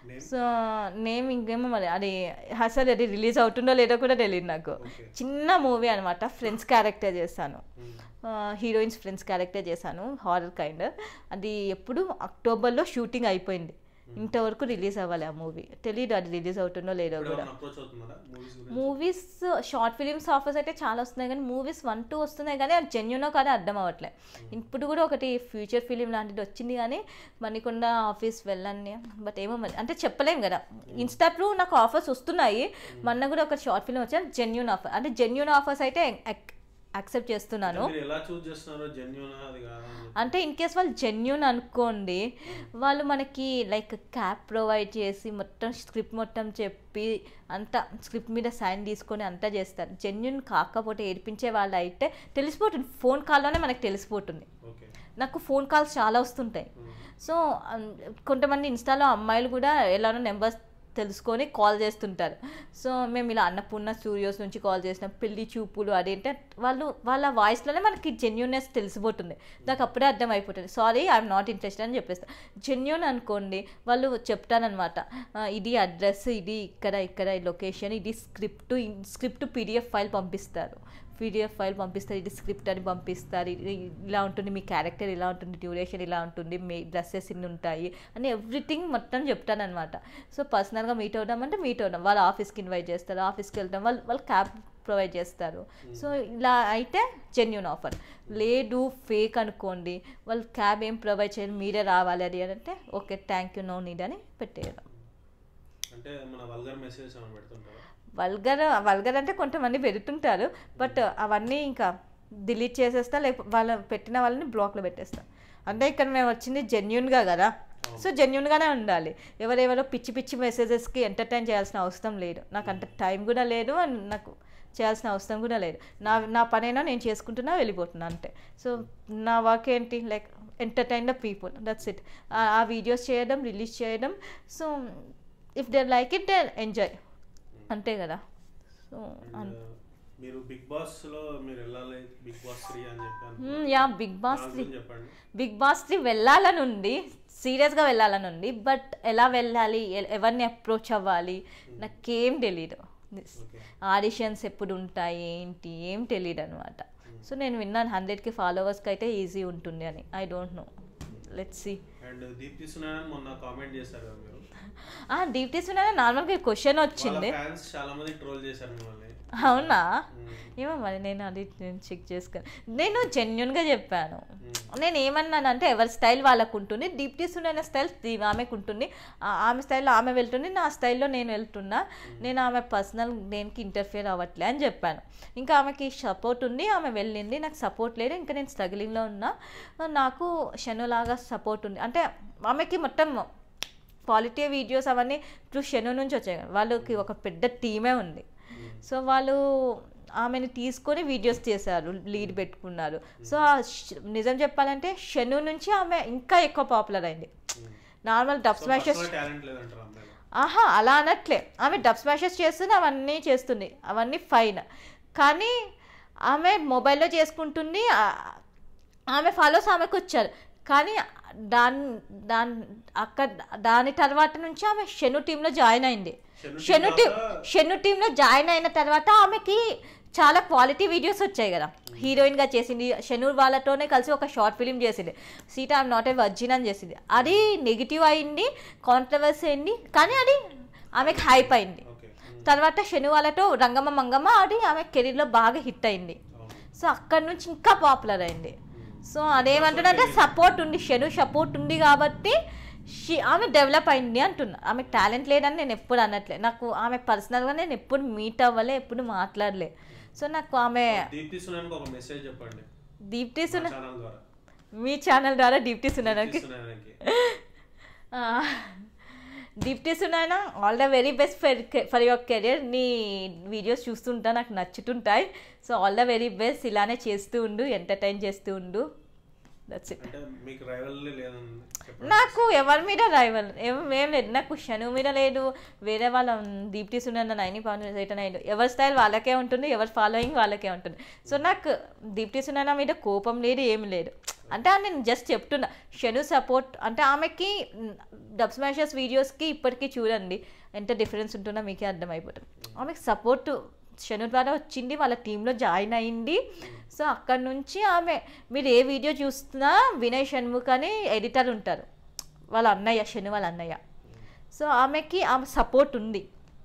Name? సో నేమ్ ఇంకేమో మరి అది అసలు అది రిలీజ్ అవుతుందో లేదో కూడా తెలియదు నాకు Okay. చిన్న మూవీ అనమాట ఫ్రెండ్స్ క్యారెక్టర్ చేశాను హీరోయిన్స్ ఫ్రెండ్స్ క్యారెక్టర్ చేశాను హారర్ కైండ్ అది ఎప్పుడు అక్టోబర్లో షూటింగ్ అయిపోయింది ఇంతవరకు రిలీజ్ అవ్వాలి ఆ మూవీ తెలియదు అది రిలీజ్ అవుతుందో లేదో కూడా అప్రోచ్ అవుతున్నారా మూవీస్ గురించి మూవీస్ షార్ట్ ఫిలిమ్స్ ఆఫర్స్ అయితే చాలా వస్తున్నాయి కానీ మూవీస్ వన్ టూ వస్తున్నాయి కానీ అది జెన్యునో కానీ అర్థం అవ్వట్లే ఇప్పుడు కూడా ఒకటి ఫ్యూచర్ ఫిలిం లాంటిది వచ్చింది కానీ మణికొండ ఆఫీస్ వెళ్ళండి బట్ ఏమో మరి అంటే చెప్పలేం కదా ఇన్స్టా త్రూ నాకు ఆఫర్స్ వస్తున్నాయి మొన్న కూడా ఒక షార్ట్ ఫిలిం వచ్చా జెన్యున్ ఆఫర్ అంటే జెన్యున్ ఆఫర్స్ అయితే యాక్సెప్ట్ చేస్తున్నాను మీరు ఎలా చూస్ చేస్తున్నారో జెన్యున్ అది కాదా అని చెప్పి. అంటే ఇన్ కేస్ వాళ్ళు జెన్యున్ అనుకోండి వాళ్ళు మనకి లైక్ క్యాప్ ప్రొవైడ్ చేసి మొత్తం స్క్రిప్ట్ మొత్తం చెప్పి అంతా స్క్రిప్ట్ మీద సైన్ తీసుకొని అంతా చేస్తారు జెన్యున్ కాకపోతే ఏడిపించే వాళ్ళు అయితే తెలిసిపోతుంది ఫోన్ కాల్లోనే మనకు తెలిసిపోతుంది ఓకే నాకు ఫోన్ కాల్స్ చాలా వస్తుంటాయి సో అం, కొంతమంది ఇన్స్టాలో అమ్మాయిలు కూడా ఎలానో నెంబర్స్ తెలుసుకొని కాల్ చేస్తుంటారు సో మేము ఇలా అన్నపూర్ణ స్టూడియోస్ నుంచి కాల్ చేసినాం పెళ్లి చూపులు అదేంటే వాళ్ళు వాళ్ళ వాయిస్లోనే మనకి జెన్యున్నెస్ తెలిసిపోతుంది నాకు అప్పుడే అర్థం అయిపోతుంది సారీ ఐఎమ్ నాట్ ఇంట్రెస్టెడ్ అని చెప్పేస్తాను జెన్యున్ అనుకోండి వాళ్ళు చెప్తానమాట ఇది అడ్రస్ ఇది ఇక్కడ ఇక్కడ ఈ లొకేషన్ ఇది స్క్రిప్ట్ స్క్రిప్ట్ పీడిఎఫ్ ఫైల్ పంపిస్తారు పీడిఎఫ్ ఫైల్ పంపిస్తారు ఇది స్క్రిప్ట్ అని పంపిస్తారు ఇది ఇలా ఉంటుంది మీ క్యారెక్టర్ ఇలా ఉంటుంది డ్యూరేషన్ ఇలా ఉంటుంది మీ డ్రెస్సెస్ ఇన్ని ఉంటాయి అని ఎవ్రీథింగ్ మొత్తం చెప్తానమాట సో పర్సనల్గా మీట్ అవుదాం అంటే మీట్ అవుదాం వాళ్ళు ఆఫీస్కి ఇన్వైట్ చేస్తారు ఆఫీస్కి వెళ్తాం వాళ్ళు వాళ్ళు క్యాబ్ ప్రొవైడ్ చేస్తారు సో ఇలా అయితే జెన్యున్ ఆఫర్ లేదు ఫేక్ అనుకోండి వాళ్ళు క్యాబ్ ఏం ప్రొవైడ్ చేయాలి మీరే రావాలి అది అని అంటే okay thank you no need అని పెట్టేయడం అంటే మన వల్గర్ మెసేజ్ ఏమైనా పెడుతుంటారా వల్గర్ వల్గర్ అంటే కొంతమంది పెడుతుంటారు బట్ అవన్నీ ఇంకా డిలీట్ చేసేస్తా లేకపోతే వాళ్ళ పెట్టిన వాళ్ళని బ్లాక్లో పెట్టేస్తా అంటే ఇక్కడ మేము వచ్చింది జెన్యున్గా కదా సో జెన్యున్గానే ఉండాలి ఎవరెవరో పిచ్చి పిచ్చి మెసేజెస్కి ఎంటర్టైన్ చేయాల్సిన అవసరం లేదు నాకు అంత టైం కూడా లేదు అండ్ నాకు చేయాల్సిన అవసరం కూడా లేదు నా నా పనైనా నేను చేసుకుంటున్నా వెళ్ళిపోతున్నా అంతే సో నా వర్క్ ఏంటి like entertain the people that's it uh videos చేయడం రిలీజ్ చేయడం so if they like it they enjoy అంతే కదా సో అండ్ మీరు బిగ్ బాస్ లో మీరు వెళ్ళాలి బిగ్ బాస్ త్రీ అని చెప్పి యా బిగ్ బాస్ దాని త్రీ గురించి చెప్పండి బిగ్ బాస్ త్రీ వెళ్ళాలని ఉంది సీరియస్గా వెళ్ళాలని ఉంది బట్ ఎలా వెళ్ళాలి ఎ- ఎవరిని అప్రోచ్ అవ్వాలి నాకేం తెలీదు ఓకే ఆడిషన్స్ ఎప్పుడు ఉంటాయి ఏంటి ఏం తెలియదు అనమాట సో నేను విన్నాను హండ్రెడ్కి ఫాలోవర్స్కి అయితే ఈజీ ఉంటుంది అని I don't know let's see and Deepthi Sunaina మొన్న కామెంట్ చేశారు కదా మీరు దీప్తి సునా నార్మల్గా క్వశ్చన్ వచ్చింది వాళ్ళ ఫ్యాన్స్ చాలా మంది ట్రోల్ చేశారు మిమ్మల్ని అవునా మ్మ్. ఏమో మరి నేను అది చెక్ చేసుకుని నేను జెన్యున్గా చెప్పాను నేను ఏమన్నానంటే ఎవరి స్టైల్ వాళ్ళకు ఉంటుంది దీప్తి సునైన స్టైల్ దీ- ఆమెకు ఉంటుంది ఆ- ఆమె స్టైల్లో ఆమె వెళ్తుంది నా స్టైల్లో నేను వెళ్తున్నా నేను ఆమె పర్సనల్ దేనికి ఇంటర్ఫియర్ అవ్వట్లే అని చెప్పాను ఇంకా ఆమెకి సపోర్ట్ ఉంది ఆమె వెళ్ళింది నాకు సపోర్ట్ లేదు ఇంకా నేను స్ట్రగ్లింగ్లో ఉన్నా నాకు షనులాగా సపోర్ట్ ఉంది అంటే ఆమెకి మొత్తం క్వాలిటీ వీడియోస్ అవన్నీ ఇప్పుడు షెను నుంచి వచ్చాయి కదా వాళ్ళకి ఒక పెద్ద టీమే ఉంది సో వాళ్ళు ఆమెను తీసుకొని వీడియోస్ చేశారు లీడ్ పెట్టుకున్నారు సో ఆ ష్- నిజం చెప్పాలంటే షెను నుంచి ఆమె ఇంకా ఎక్కువ పాపులర్ అయింది నార్మల్ డబ్ స్మాషెస్ టాలెంట్ లేదంటారు అమ్మాయిలు ఆహా అలా అనట్లే ఆమె డబ్ స్మాషెస్ చేస్తుంది అవన్నీ చేస్తుంది అవన్నీ ఫైన్ కానీ ఆమె మొబైల్లో చేసుకుంటుంది ఆ- ఆమె ఫాలోస్ ఆమెకు వచ్చారు కానీ దాని దాని అక్కడ దాని తర్వాత నుంచి ఆమె షెను టీంలో జాయిన్ అయింది షెను team షెను టీం తర్వాత- షెను టీంలో జాయిన్ అయిన తర్వాత ఆమెకి చాలా క్వాలిటీ వీడియోస్ వచ్చాయి కదా హీరోయిన్గా చేసింది షెను వాళ్ళతోనే కలిసి ఒక షార్ట్ ఫిలిం చేసింది Seetha I'm not a virgin అని చేసింది అది నెగిటివ్ అయింది కాంట్రవర్సీ అయింది కానీ అది ఆమెకి హైప్ అయింది ఓకే తర్వాత శని వాళ్ళతో రంగమ్మ మంగమ్మ అది ఆమె కెరీర్లో బాగా హిట్ అయింది అవును సో అక్కడ నుంచి ఇంకా పాపులర్ అయింది సో అదేమంటున్నంటే సపోర్ట్ ఉంది షెను సపోర్ట్ ఉంది కాబట్టి షీ ఆమె డెవలప్ అయింది అంటున్నా ఆమె టాలెంట్ లేదని నేను ఎప్పుడు అనట్లే నాకు ఆమె పర్సనల్గా నేను ఎప్పుడు మీట్ అవ్వలే ఎప్పుడు మాట్లాడలే సో నాకు ఆమె దీప్తి సునాయన్కి ఒక మెసేజ్ చెప్పండి దీప్తి సున ఛానల్ ద్వారా మీ ఛానల్ ద్వారా దీప్తి సునకి దీప్తి సునాయనకి Deepthi Sunaina all the very best for for your career నీ వీడియోస్ చూస్తుంటా నాకు నచ్చుతుంటాయి so all the very best ఇలానే చేస్తూ ఉండు ఎంటర్టైన్ చేస్తూ ఉండు దట్స్ ఇట్ అంటే మీకు రైవల్లీ లేదని చెప్పండి నాకు ఎవరి మీద రైవల్ ఏం లేదు నాకు శను మీద లేదు వేరే వాళ్ళ దీప్తి సునంద నైని పవన్ రిటర్న్ అయ్యిండు ఎవరి స్టైల్ వాళ్ళకే ఉంటుంది ఎవరి ఫాలోయింగ్ వాళ్ళకే ఉంటుంది సో నాకు దీప్తి సునంద మీద కోపం లేదు ఏమి లేదు అంటే నేను జస్ట్ చెప్తున్నా శను సపోర్ట్ అంటే ఆమెకి డబ్ స్మాషర్స్ వీడియోస్కి ఇప్పటికీ చూడండి ఎంత డిఫరెన్స్ ఉంటుందో మీకే అర్థమైపోతుంది ఆమెకి సపోర్ట్ శను ద్వారా వచ్చింది వాళ్ళ టీంలో జాయిన్ అయింది సో అక్కడ నుంచి ఆమె మీరు ఏ వీడియో చూస్తున్నా వినయ్ షణ్ముఖ్ అని ఎడిటర్ ఉంటారు వాళ్ళ అన్నయ్య శను వాళ్ళ అన్నయ్య సో ఆమెకి ఆమె సపోర్ట్ ఉంది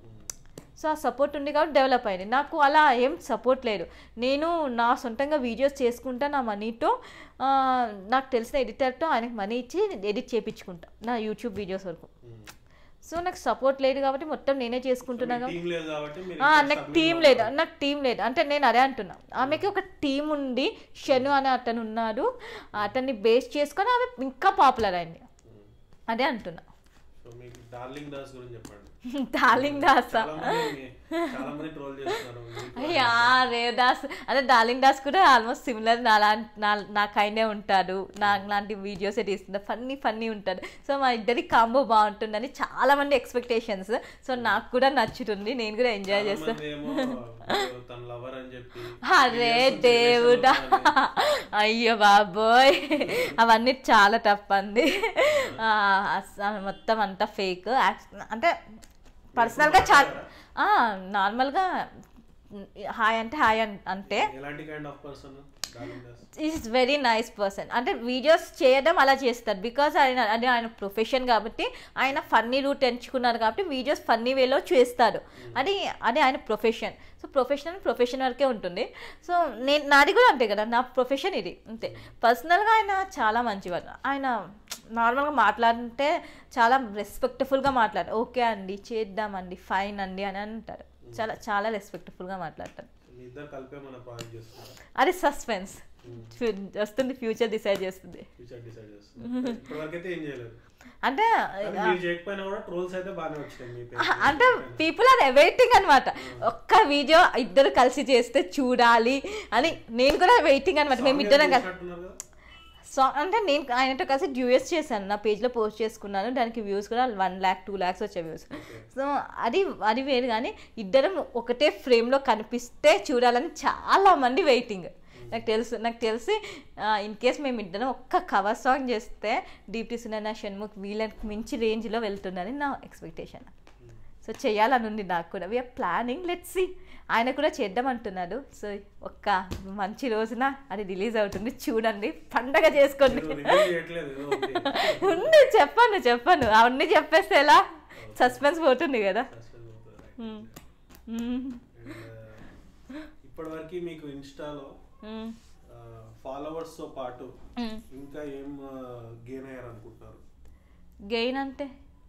సో ఆ సపోర్ట్ ఉంది కాబట్టి డెవలప్ అయింది నాకు అలా ఏం సపోర్ట్ లేదు నేను నా సొంతంగా వీడియోస్ చేసుకుంటా నా మనీతో ఆ, నాకు తెలిసిన ఎడిటర్తో ఆయనకు మనీ ఇచ్చి ఎడిట్ చేయించుకుంటా నా యూట్యూబ్ వీడియోస్ వరకు సో నాకు సపోర్ట్ లేదు కాబట్టి మొత్తం నేనే చేసుకుంటున్నా కాబట్టి టీం లేదు కాబట్టి మీరు ఆ, ఇక్కడ నాకు submit టీం లేదు నాకు టీం లేదు అంటే నేను అదే అంటున్నా ఆమెకి ఒక టీం ఉంది షను అనే అతను ఉన్నాడు అతన్ని బేస్ చేసుకొని ఆమె ఇంకా పాపులర్ అయింది అదే అంటున్నా సో మీకు డార్లింగ్ దాస్ గురించి చెప్పండి డార్లింగ్ దాస్ చాలా మంది చాలా మంది ట్రోల్ చేస్తున్నారు మీకు అయ్యా రేవదాస్ అదే డార్లింగ్ దాస్ కూడా ఆల్మోస్ట్ సిమిలర్ నా లాంటి నా నా కైండే ఉంటాడు నా లాంటి వీడియోసే తీస్తుంటారు ఫన్నీ ఫన్నీ ఉంటాడు సో మా ఇద్దరి కాంబో బాగుంటుందని చాలా మంది ఎక్స్పెక్టేషన్స్ సో నాకు కూడా నచ్చుతుంది నేను కూడా ఎంజాయ్ చాలా చేస్తాను మంది ఏమో తన లవర్ అని చెప్పి అరే videos నుంచి దేవుడా relation ఉందని. అయ్యో బాబోయ్ అవన్నీ చాలా టఫ్ అంది ఆ, అస- మొత్తం అంతా ఫేక్ అంటే పర్సనల్గా చాలా నార్మల్గా హాయ్ అంటే హాయ్ అన్- అంటే ఎలాంటి kind of person darling Das is very nice person అంటే వీడియోస్ చేయడం అలా చేస్తారు బికాజ్ ఆయన అది ఆయన ప్రొఫెషన్ కాబట్టి ఆయన ఫన్నీ రూట్ ఎంచుకున్నారు కాబట్టి వీడియోస్ ఫన్నీ వేలో చేస్తారు అది అది ఆయన ప్రొఫెషన్ సో ప్రొఫెషన్ ప్రొఫెషన్ వరకే ఉంటుంది సో నేను నాది కూడా అంతే కదా నా ప్రొఫెషన్ ఇది అంతే పర్సనల్గా ఆయన చాలా మంచివాడు ఆయన నార్మల్గా మాట్లాడితే చాలా రెస్పెక్ట్ఫుల్గా మాట్లాడారు ఓకే అండి చేద్దామండి ఫైన్ అండి అని అంటారు చాలా చాలా రెస్పెక్ట్ఫుల్గా మాట్లాడతారు మీ ఇద్దరు కలిపే మన ప్రాజెక్ట్ చేస్తున్నారు అది సస్పెన్స్ వస్తుంది ఫ్యూచర్ డిసైడ్ చేస్తుంది ఫ్యూచర్ డిసైడ్ చేస్తున్నారు ఇప్పటివరకైతే ఏం చేయలేదు అంటే కానీ మీరు చేయకపోయినా కూడా ట్రోల్స్ అయితే బాగానే వచ్చినాయి మీ పేరు అంటే పీపుల్ ఆర్ వెయిటింగ్ అనమాట ఒక్క వీడియో ఇద్దరు కలిసి చేస్తే చూడాలి అని నేను కూడా వెయిటింగ్ అనమాట మేము ఇద్దరం కలిసి చేసినట్టున్నారు కదా సో అంటే నేను ఆయనతో కలిసి డ్యూయస్ చేశాను నా పేజ్లో పోస్ట్ చేసుకున్నాను దానికి వ్యూస్ కూడా వన్ ల్యాక్ టూ ల్యాక్స్ వచ్చే వ్యూస్ సో అది అది వేరు కానీ ఇద్దరం ఒకటే ఫ్రేమ్లో కనిపిస్తే చూడాలని చాలా మంది వెయిటింగ్ నాకు తెలుసు నాకు తెలిసి ఇన్ కేస్ మేము ఇద్దరం ఒక్క కవర్ సాంగ్ చేస్తే డీప్టీ సునైనా షణ్ముఖ్ వీళ్ళకి మించి రేంజ్లో వెళ్తుందని నా ఎక్స్పెక్టేషన్ సో చేయాలని ఉంది నాకు కూడా వీఆర్ ప్లానింగ్ లెట్స్ సి ఆయన కూడా చేద్దాం అంటున్నాడు సో ఒక్క మంచి రోజున అది రిలీజ్ అవుతుంది చూడండి పండగ చేసుకోండి మీరు రివ్యూ చేయట్లేదు ఏదో ఉంది. ఉంది చెప్పాను చెప్పాను అవన్నీ చెప్పేస్తే ఎలా సస్పెన్స్ పోతుంది కదా Suspense అవుతుంది, right. Hmm. Hmm. And, uh, ఇప్పటివరకు మీకు ఇన్స్టాలో మ్మ్. ఫాలోవర్స్ తో పాటు మ్మ్. ఇంకా ఏం గెయిన్ అయ్యారు అనుకుంటున్నారు గెయిన్ అంటే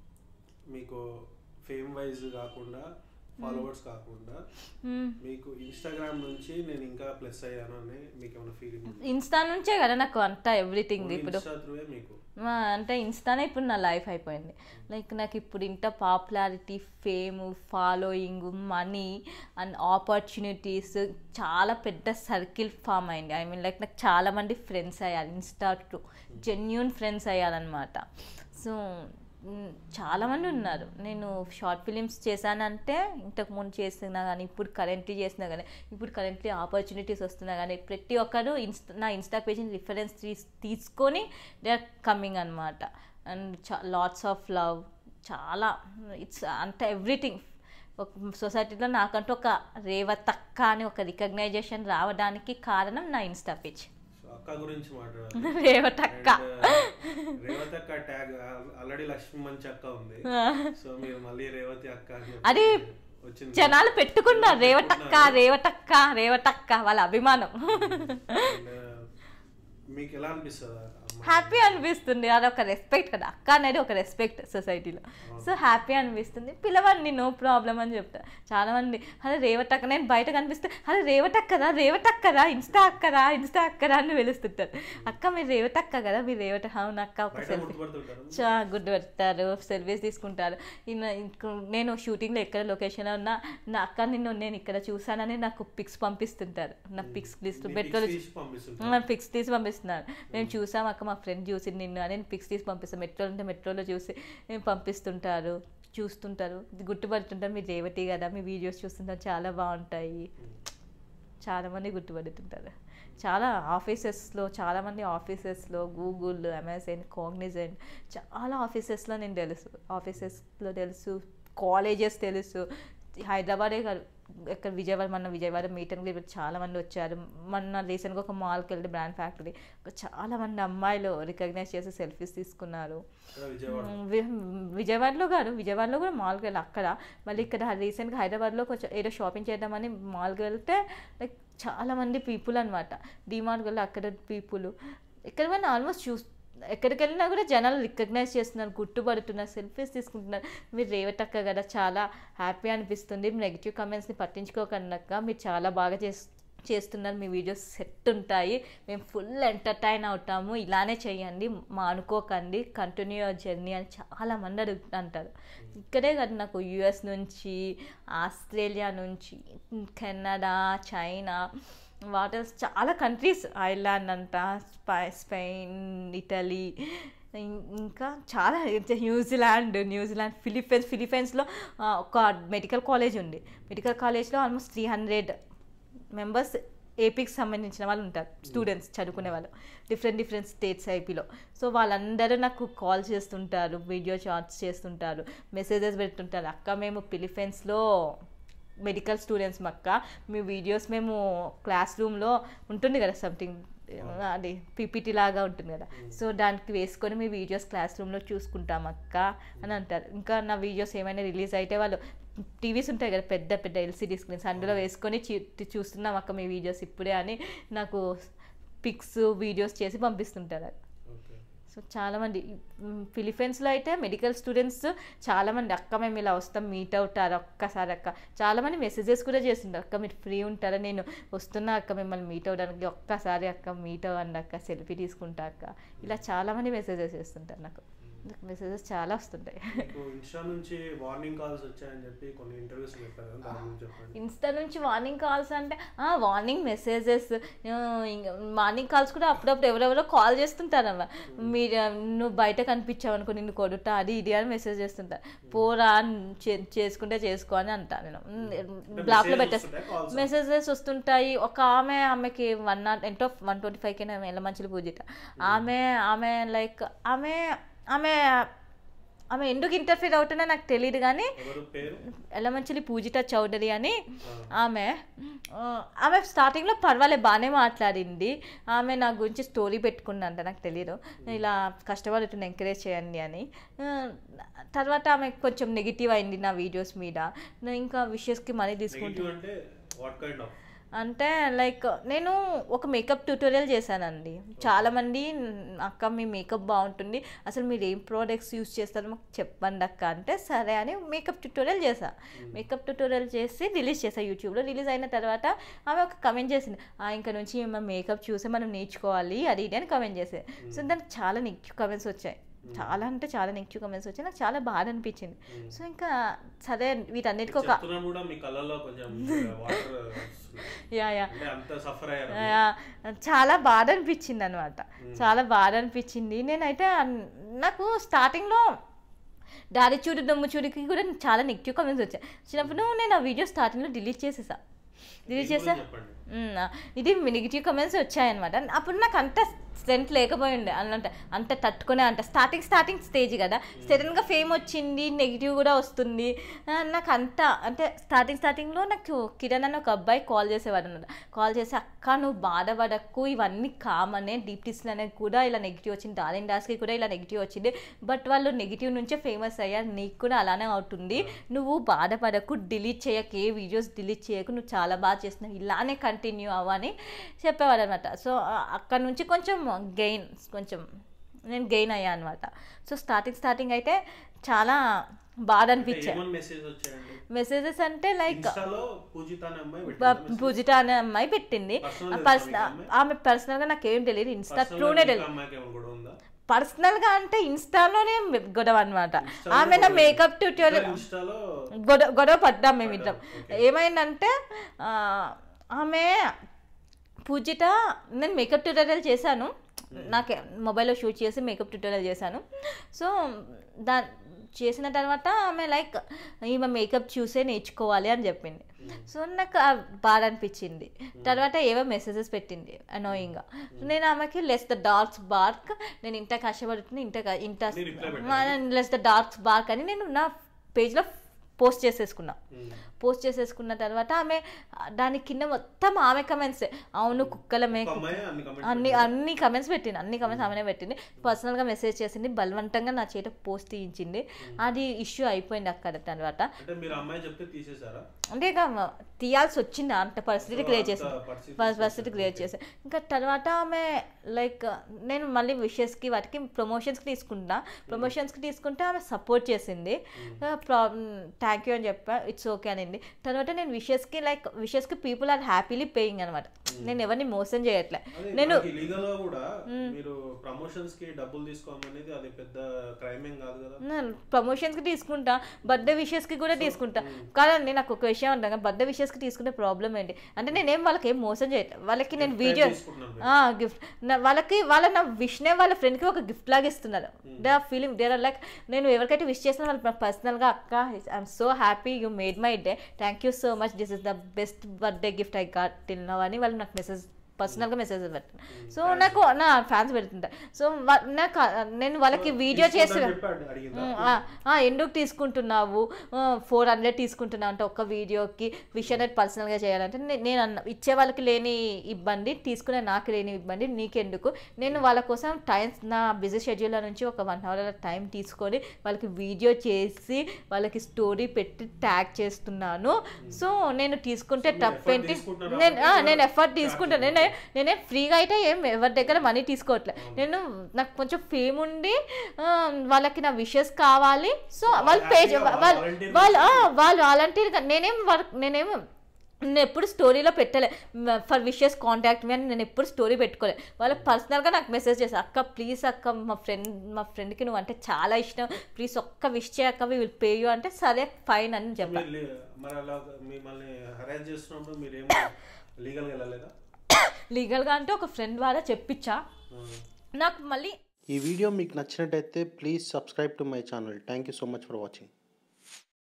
మీకు ఫేమ్ వైజ్ కాకుండా ఫాలోవర్స్ కాకుండా మ్మ్. మీకు ఇన్స్టాగ్రామ్ నుంచి నేను ఇంకా ప్లస్ అయ్యాను అని మీకు ఏమైనా ఫీలింగ్ ఇన్స్టా నుంచే కదా నాకు అంతా ఎవ్రీథింగ్ ఇప్పుడు ఇన్స్టా త్రూవే మీకు మా అంటే ఇన్స్టానే ఇప్పుడు నా లైఫ్ అయిపోయింది లైక్ నాకు ఇప్పుడు ఇంత popularity fame following money and opportunities చాలా పెద్ద సర్కిల్ ఫామ్ అయింది ఐ మీన్ లైక్ నాకు చాలా మంది ఫ్రెండ్స్ అయ్యారు ఇన్స్టా టు జెన్యున్ ఫ్రెండ్స్ అయ్యారనమాట సో మ్, చాలామంది ఉన్నారు నేను షార్ట్ ఫిలిమ్స్ చేశానంటే ఇంతకు ముందు చేస్తున్నా కానీ ఇప్పుడు కరెంట్లీ చేసినా కానీ ఇప్పుడు కరెంట్లీ ఆపర్చునిటీస్ వస్తున్నా కానీ ప్రతి ఒక్కరు ఇన్స్టా నా ఇన్స్టా పేజ్ని రిఫరెన్స్ తీస్ తీసుకొని దే ఆర్ కమింగ్ అనమాట అండ్ చా లాట్స్ ఆఫ్ లవ్ చాలా ఇట్స్ అంత ఎవ్రీథింగ్ ఒక సొసైటీలో నాకంటూ ఒక రేవతక్క అని ఒక రికగ్నైజేషన్ రావడానికి కారణం నా ఇన్స్టా పేజ్ సో అక్క గురించి మాట్లాడాలి రేవతక్క And, uh, రేవతి అక్క ట్యాగ్ ఆల్రెడీ లక్ష్మి మంచి అక్క ఉంది సో మీరు మళ్ళీ రేవతి అక్క అని చెప్పి అది వచ్చింది జనాలు పెట్టుకున్నారు రేవటక్క రేవటక్క రేవటక్క వాళ్ళ అభిమానం And, uh, మీకు ఎలా అనిపిస్తుంది హ్యాపీ అనిపిస్తుంది అది ఒక రెస్పెక్ట్ కదా అక్క అనేది ఒక రెస్పెక్ట్ సొసైటీలో సో హ్యాపీ అనిపిస్తుంది పిలవండి నో ప్రాబ్లం అని చెప్తా చాలా మంది అరే రేవటక్క నేను బయట కనిపిస్తే అరే రేవటక్క కదా రేవటక్క కదా ఇన్స్టా అక్కరా ఇన్స్టా అక్కరా అని పిలుస్తుంటారు అక్క మీరు రేవటక్క కదా మీరు రేవట అవును అక్క ఒక బయట సెల్ఫీ గుర్తుపడుతుంటారు చా గుడ్ పెడతారు సెల్ఫీస్ తీసుకుంటారు ఇన్న- ఇంక నేను షూటింగ్లో ఎక్కడ లొకేషన్లో ఉన్నా నా అక్క నిన్ను నేను ఇక్కడ చూసానని నాకు పిక్స్ పంపిస్తుంటారు నా పిక్స్ లిస్ట్ మీ పెట్రోల్ pics తీసి పంపిస్తుంటారు. పిక్స్ తీసి పంపిస్తున్నారు మేము చూసాం అక్క మా ఫ్రెండ్ చూసి నిన్ను అని పిక్స్ తీసి పంపిస్తాం మెట్రో ఉంటే మెట్రోలో చూసి eh, పంపిస్తుంటారు చూస్తుంటారు గుర్తుపడుతుంటారు మీరు రేవతి కదా మీ వీడియోస్ చూస్తుంటారు చాలా బాగుంటాయి చాలామంది గుర్తుపడుతుంటారు చాలా ఆఫీసెస్లో చాలామంది ఆఫీసెస్లో గూగుల్ అమెజాన్ కాగ్నిజెంట్ చాలా ఆఫీసెస్లో నేను తెలుసు ఆఫీసెస్లో తెలుసు కాలేజెస్ తెలుసు హైదరాబాదే కాదు ఎక్కడ విజయవాడ మన విజయవాడ మీట్ అండ్ గ్రీట్ చాలా మంది వచ్చారు మొన్న రీసెంట్గా ఒక మాల్కి వెళ్తే బ్రాండ్ ఫ్యాక్టరీ చాలా మంది అమ్మాయిలు రికగ్నైజ్ చేసి సెల్ఫీస్ తీసుకున్నారు ఇక్కడ విజయవాడ వి- విజయవాడలో కాదు విజయవాడలో కూడా మాల్కి వెళ్ళి అక్కడ మళ్ళీ ఇక్కడ రీసెంట్గా హైదరాబాద్లో కొంచెం ఏదో షాపింగ్ చేద్దామని మాల్కి వెళ్తే లైక్ చాలా మంది పీపుల్ అనమాట డిమార్ట్ వెళ్ళి అక్కడ పీపుల్ ఇక్కడ మన ఆల్మోస్ట్ చూ ఎక్కడికి వెళ్ళినా కూడా జనాలు రికగ్నైజ్ చేస్తున్నారు గుర్తుపడుతున్నారు సెల్ఫీస్ తీసుకుంటున్నారు మీరు రేవటక్క కదా చాలా హ్యాపీ అనిపిస్తుంది నెగిటివ్ కమెంట్స్ని పట్టించుకోకన్నాక మీరు చాలా బాగా చేస్ చేస్తున్నారు మీ వీడియోస్ సెట్ ఉంటాయి మేము ఫుల్ ఎంటర్టైన్ అవుతాము ఇలానే చేయండి మానుకోకండి కంటిన్యూ జర్నీ అని చాలా మంది అడుగు అంటారు ఇక్కడే కదా నాకు యుఎస్ నుంచి ఆస్ట్రేలియా నుంచి కెనడా చైనా వాటర్స్ చాలా కంట్రీస్ ఐర్లాండ్ అంట స్పై స్పెయిన్ ఇటలీ ఇం- ఇంకా చాలా న్యూజిలాండ్ న్యూజిలాండ్ ఫిలిప్పైన్స్ ఫిలిప్పైన్స్లో ఆ, ఒక మెడికల్ కాలేజ్ ఉంది మెడికల్ కాలేజ్లో ఆల్మోస్ట్ త్రీ హండ్రెడ్ మెంబర్స్ ఏపీకి సంబంధించిన వాళ్ళు ఉంటారు స్టూడెంట్స్ చదువుకునే వాళ్ళు డిఫరెంట్ డిఫరెంట్ స్టేట్స్ ఐపీలో సో వాళ్ళందరూ నాకు కాల్ చేస్తుంటారు వీడియో చాట్స్ చేస్తుంటారు మెసేజెస్ పెడుతుంటారు అక్క మేము ఫిలిప్పైన్స్లో మెడికల్ స్టూడెంట్స్ మక్క మీ వీడియోస్ మేము క్లాస్ రూమ్లో ఉంటుంది కదా సంథింగ్ అది పీపీటీ లాగా ఉంటుంది కదా సో దానికి వేసుకొని మీ వీడియోస్ క్లాస్ రూమ్లో చూసుకుంటాం అక్క అని అంటారు ఇంకా నా వీడియోస్ ఏమైనా రిలీజ్ అయితే వాళ్ళు టీవీస్ ఉంటాయి కదా పెద్ద పెద్ద ఎల్సీడీ స్క్రీన్స్ అందులో వేసుకొని చూ- చూస్తున్నాం అక్క మీ వీడియోస్ ఇప్పుడే అని నాకు పిక్స్ వీడియోస్ చేసి పంపిస్తుంటారు అది ఓకే సో చాలామంది మ్, ఫిలిప్పైన్స్లో అయితే మెడికల్ స్టూడెంట్స్ చాలామంది అక్క మేము ఇలా వస్తాం మీట్ అవుతారు ఒక్కసారి అక్క చాలామంది మెసేజెస్ కూడా చేస్తుంటారు అక్క మీరు ఫ్రీ ఉంటారా నేను వస్తున్నా అక్క మిమ్మల్ని మీట్ అవ్వడానికి ఒక్కసారి అక్క మీట్ అవ్వండి అక్క సెల్ఫీ తీసుకుంటా అక్క ఇలా చాలామంది మెసేజెస్ చేస్తుంటారు నాకు నాకు మెసేజెస్ చాలా వస్తుంటాయి మీకు ఇన్స్టా నుంచి వార్నింగ్ కాల్స్ వచ్చాయని చెప్పి కొన్ని ఇంటర్వ్యూస్ చెప్పారు కదా దాని గురించి చెప్పండి ఇన్స్టా నుంచి వార్నింగ్ కాల్స్ అంటే వార్నింగ్ మెసేజెస్ వార్నింగ్ కాల్స్ కూడా అప్పుడప్పుడు ఎవరెవరో కాల్ చేస్తుంటారమ్మ మీరు ఆ, నువ్వు బయట కనిపించావు అనుకో నిన్ను కొడుతా అది ఇది అని మెసేజ్ చేస్తుంటారు పోరా చే- చేసుకుంటే చేసుకో అని అంటా నేను బ్లాక్లో message పెట్టేస్తా వస్తుంటాయా? calls? మెసేజెస్ వస్తుంటాయి ఒక ఆమె ఆమెకి వన్ నాట్ ఎంతో వన్ ట్వంటీ ఫైవ్కి ఎలా మంచిలు పూజిత ఆమె ఆమె లైక్ ఆమె ఆమె ఆమె ఎందుకు ఇంటర్ఫీర్ అవుతుందో నాకు తెలియదు కానీ ఎవరు పేరు ఎలమంచిలి పూజిత చౌదరి అని ఆమె ఆ, ఆమె స్టార్టింగ్లో పర్వాలేదు బాగానే మాట్లాడింది ఆమె నా గురించి స్టోరీ పెట్టుకుందంట నాకు తెలియదు ఇలా కష్టపడుతున్న ఎంకరేజ్ చేయండి అని ఆ, తర్వాత ఆమె కొంచెం నెగిటివ్ అయింది నా వీడియోస్ మీద నేను ఇంకా విషయస్కి మనీ తీసుకుంటా నెగిటివ్ అంటే వాట్ కైండ్ ఆఫ్ అంటే లైక్ నేను ఒక మేకప్ ట్యూటోరియల్ చేశానండి చాలామంది అక్క మీ మేకప్ బాగుంటుంది అసలు మీరు ఏం ప్రోడక్ట్స్ యూస్ చేస్తారో మాకు చెప్పండి అక్క అంటే సరే అని మేకప్ ట్యూటోరియల్ చేశా మేకప్ ట్యూటోరియల్ చేసి రిలీజ్ చేశా యూట్యూబ్లో రిలీజ్ అయిన తర్వాత ఆమె ఒక కమెంట్ చేసింది "ఆ, ఇంకా నుంచి మన మేకప్ చూసి మనం నేర్చుకోవాలి అది ఇది అని కమెంట్ చేసేది సో దానికి చాలా నెగిటివ్ కమెంట్స్ వచ్చాయి చాలా అంటే చాలా నెగిటివ్ కమెంట్స్ వచ్చాయి నాకు చాలా బాధ అనిపించింది సో ఇంకా సరే వీటన్నిటికీ ఒక చెప్తున్నా కూడా మీ కళ్ళల్లో కొంచెం వాటర్ యా యా అంటే అంత సఫర్ అయ్యారు ఆ, చాలా బాధ అనిపించింది అనమాట చాలా బాధ అనిపించింది నేనైతే అన్- నాకు స్టార్టింగ్లో దారి చూడు దమ్ము చూడుకి కూడా చాలా నెగిటివ్ కామెంట్స్ వచ్చాయి వచ్చినప్పుడు నేను ఆ వీడియో స్టార్టింగ్లో డిలీట్ చేసేసా డిలీట్ చేసా చెప్పండి మ్మ్. ఇది నెగిటివ్ కమెంట్స్ వచ్చాయన్నమాట అప్పుడు నాకు అంత స్ట్రెంత్ లేకపోయి ఉండే అన్నట్టు అంత తట్టుకునే అంత స్టార్టింగ్ స్టార్టింగ్ స్టేజ్ కదా సడన్గా ఫేమ్ వచ్చింది నెగిటివ్ కూడా వస్తుంది ఆ, నాకు అంత అంటే స్టార్టింగ్ స్టార్టింగ్లో నాకు కిరణ్ అని ఒక అబ్బాయి కాల్ చేసేవాడు అనమాట కాల్ చేసి అక్క నువ్వు బాధపడకు ఇవన్నీ కామనే డీప్ టిస్లు అనేది కూడా ఇలా నెగిటివ్ వచ్చింది డార్లింగ్ డాస్కి కూడా ఇలా నెగిటివ్ వచ్చింది బట్ వాళ్ళు నెగిటివ్ నుంచే ఫేమస్ అయ్యారు నీకు కూడా అలానే అవుతుంది నువ్వు బాధపడకు డిలీట్ చేయకు ఏ వీడియోస్ డిలీట్ చేయకు నువ్వు చాలా బాగా చేస్తున్నావు ఇలానే కంటిన్యూ అవ్వని చెప్పేవాడు అనమాట సో అక్కడ నుంచి కొంచెం గెయిన్ కొంచెం నేను గెయిన్ అయ్యా అనమాట సో స్టార్టింగ్ స్టార్టింగ్ అయితే చాలా బాధ అనిపించాయి ఏమని మెసేజ్ వచ్చాయండి మెసేజెస్ అంటే లైక్ ఇన్స్టాలో పూజిత అనే అమ్మాయి పెట్టిందా పూజిత అనే అమ్మాయి పెట్టింది Personal పర్సనల్ ఆమె పర్సనల్గా నాకు ఏం తెలియదు ఇన్స్టా Personal ట్రూనే ఇంకా తెలియదు అమ్మాయికి ఏమైనా గొడవ ఉందా పర్సనల్గా అంటే ఇన్స్టాలోనే గొడవ అనమాట ఆమె నా మేకప్ ట్యూటోరియల్ ఇన్స్టాలో గొడవ గొడవ పడ్డాం మేము ఇద్దరం ఏమైందంటే ఆ, ఆమె పూజిత నేను మేకప్ ట్యూటోరియల్ చేశాను నాకు మొబైల్లో షూట్ చేసి మేకప్ ట్యూటోరియల్ చేశాను సో దా చేసిన తర్వాత ఆమె లైక్ ఈమె మేకప్ చూసే నేర్చుకోవాలి అని చెప్పింది సో నాకు ఆ బాధ అనిపించింది తర్వాత ఏవో మెసేజెస్ పెట్టింది అనోయింగ్గా నేను ఆమెకి లెస్ ద డార్క్స్ బార్క్ నేను ఇంత కష్టపడుతున్నా ఇంత క- ఇంత నీ reply లెస్ ద డార్క్స్ బార్క్ అని నేను నా పేజ్లో పోస్ట్ చేసేసుకున్నా ఉమ్. పోస్ట్ చేసేసుకున్న తర్వాత ఆమె దాని కింద మొత్తం ఆమె కమెంట్స్ అవును కుక్కలమే ఒక అమ్మాయి అన్ని comments అన్ని అన్ని కమెంట్స్ పెట్టింది అన్ని కమెంట్స్ ఆమెనే పెట్టింది పర్సనల్గా మెసేజ్ చేసింది బలవంతంగా నా చేత పోస్ట్ తీయించింది అది ఇష్యూ అయిపోయింది అక్కడ తర్వాత అంటే మీరు అమ్మాయి చెప్తే తీసేశారా అంటే ఇక తీయాల్సి వచ్చింది అంత పరిస్థితి క్రియేట్ అంత చేసింది పరిస్థితి పరిస్థితి క్రియేట్ చేశాను ఇంకా తర్వాత ఆమె లైక్ నేను మళ్ళీ విషెస్కి వాటికి ప్రమోషన్స్కి తీసుకుంటా ప్రమోషన్స్కి తీసుకుంటే ఆమె సపోర్ట్ చేసింది థ్యాంక్ యూ అని చెప్పా ఇట్స్ ఓకే అనింది తర్వాత నేను విషెస్కి లైక్ విషెస్కి పీపుల్ ఆర్ హ్యాపీలీ పేయింగ్ అనమాట నేను ఎవరిని మోసం చేయట్లే అదే నేను మనకి illegal గా కూడా మీరు ప్రమోషన్స్ కి డబ్బులు తీసుకోవడం అనేది అది పెద్ద క్రైమ్ ఏం కాదు కదా ప్రమోషన్స్కి తీసుకుంటా బర్త్డే విషెస్కి కూడా తీసుకుంటా కాదండి నాకు ఒక విషయం ఉంటాను బర్త్డే విషెస్కి తీసుకునే ప్రాబ్లం ఏంటి అంటే నేనేం వాళ్ళకి ఏం మోసం చేయట్లేదు వాళ్ళకి నేను వీడియో తీసుకుంటున్నాను గిఫ్ట్ వాళ్ళకి వాళ్ళ నా విష్నే వాళ్ళ ఫ్రెండ్కి ఒక గిఫ్ట్ లాగా ఇస్తున్నారు they are feeling there are like నేను ఎవరికైతే విష్ చేసిన వాళ్ళు నాకు పర్సనల్గా అక్క I'm so happy you made my day thank you so much this is the best birthday gift I got till now అని వాళ్ళు నాకు మెసేజ్ పర్సనల్గా మెసేజ్ పెడతాను సో నాకు నా ఫ్యాన్స్ పెడుతుంటారు సో నాకు నేను వాళ్ళకి వీడియో చేసి అడిగిందా ఉమ్, ఆ, ఆ, ఎందుకు తీసుకుంటున్నావు ఫోర్ హండ్రెడ్ తీసుకుంటున్నావు అంటే ఒక్క వీడియోకి విష్ అనేది పర్సనల్గా చేయాలంటే నే- నేను అన్న ఇచ్చే వాళ్ళకి లేని ఇబ్బంది తీసుకునే నాకు లేని ఇబ్బంది నీకెందుకు నేను వాళ్ళ కోసం టైం నా బిజీ షెడ్యూల్లో నుంచి ఒక వన్ అవర్ టైం తీసుకొని వాళ్ళకి వీడియో చేసి వాళ్ళకి స్టోరీ పెట్టి ట్యాగ్ చేస్తున్నాను సో నేను తీసుకుంటే మీరు తప్పేంటి effort తీసుకుంటున్నారు నేను ఆ, కాబట్టి నేను ఎఫర్ట్ tag తీసుకుంటాను నేనే నేనే ఫ్రీగా అయితే ఏం ఎవరి దగ్గర మనీ తీసుకోవట్లే నేను నాకు కొంచెం ఫేమ్ ఉండి ఆ, వాళ్ళకి నా విషెస్ కావాలి సో వాళ్ళు పేజ్ happy గా వాళ్ళు volunteer వాళ్ళు ఆ, వాళ్ళు వాలంటీర్గా నేనేం వర్క్ నేనేం నేను ఎప్పుడు స్టోరీలో పెట్టలే ఫర్ విషెస్ కాంటాక్ట్ మీ అని నేను ఎప్పుడు స్టోరీ పెట్టుకోలే వాళ్ళు పర్సనల్గా నాకు మెసేజ్ చేశారు అక్క ప్లీజ్ అక్క మా ఫ్రెండ్ మా ఫ్రెండ్కి నువ్వు అంటే చాలా ఇష్టం ప్లీజ్ ఒక్క విష్ చేయక్క వి విల్ పే యూ అంటే సరే ఫైన్ అని చెప్పాను మీరు లే- మరి అలా మిమ్మల్ని హరాస్ చేస్తున్నప్పుడు మీరు ఏం లీగల్ గా వెళ్ళలేదా లీగల్గా అంటే ఒక ఫ్రెండ్ ద్వారా చెప్పించా నాకు మళ్ళీ ఈ వీడియో మీకు నచ్చినట్టయితే please subscribe to my channel thank you so much for watching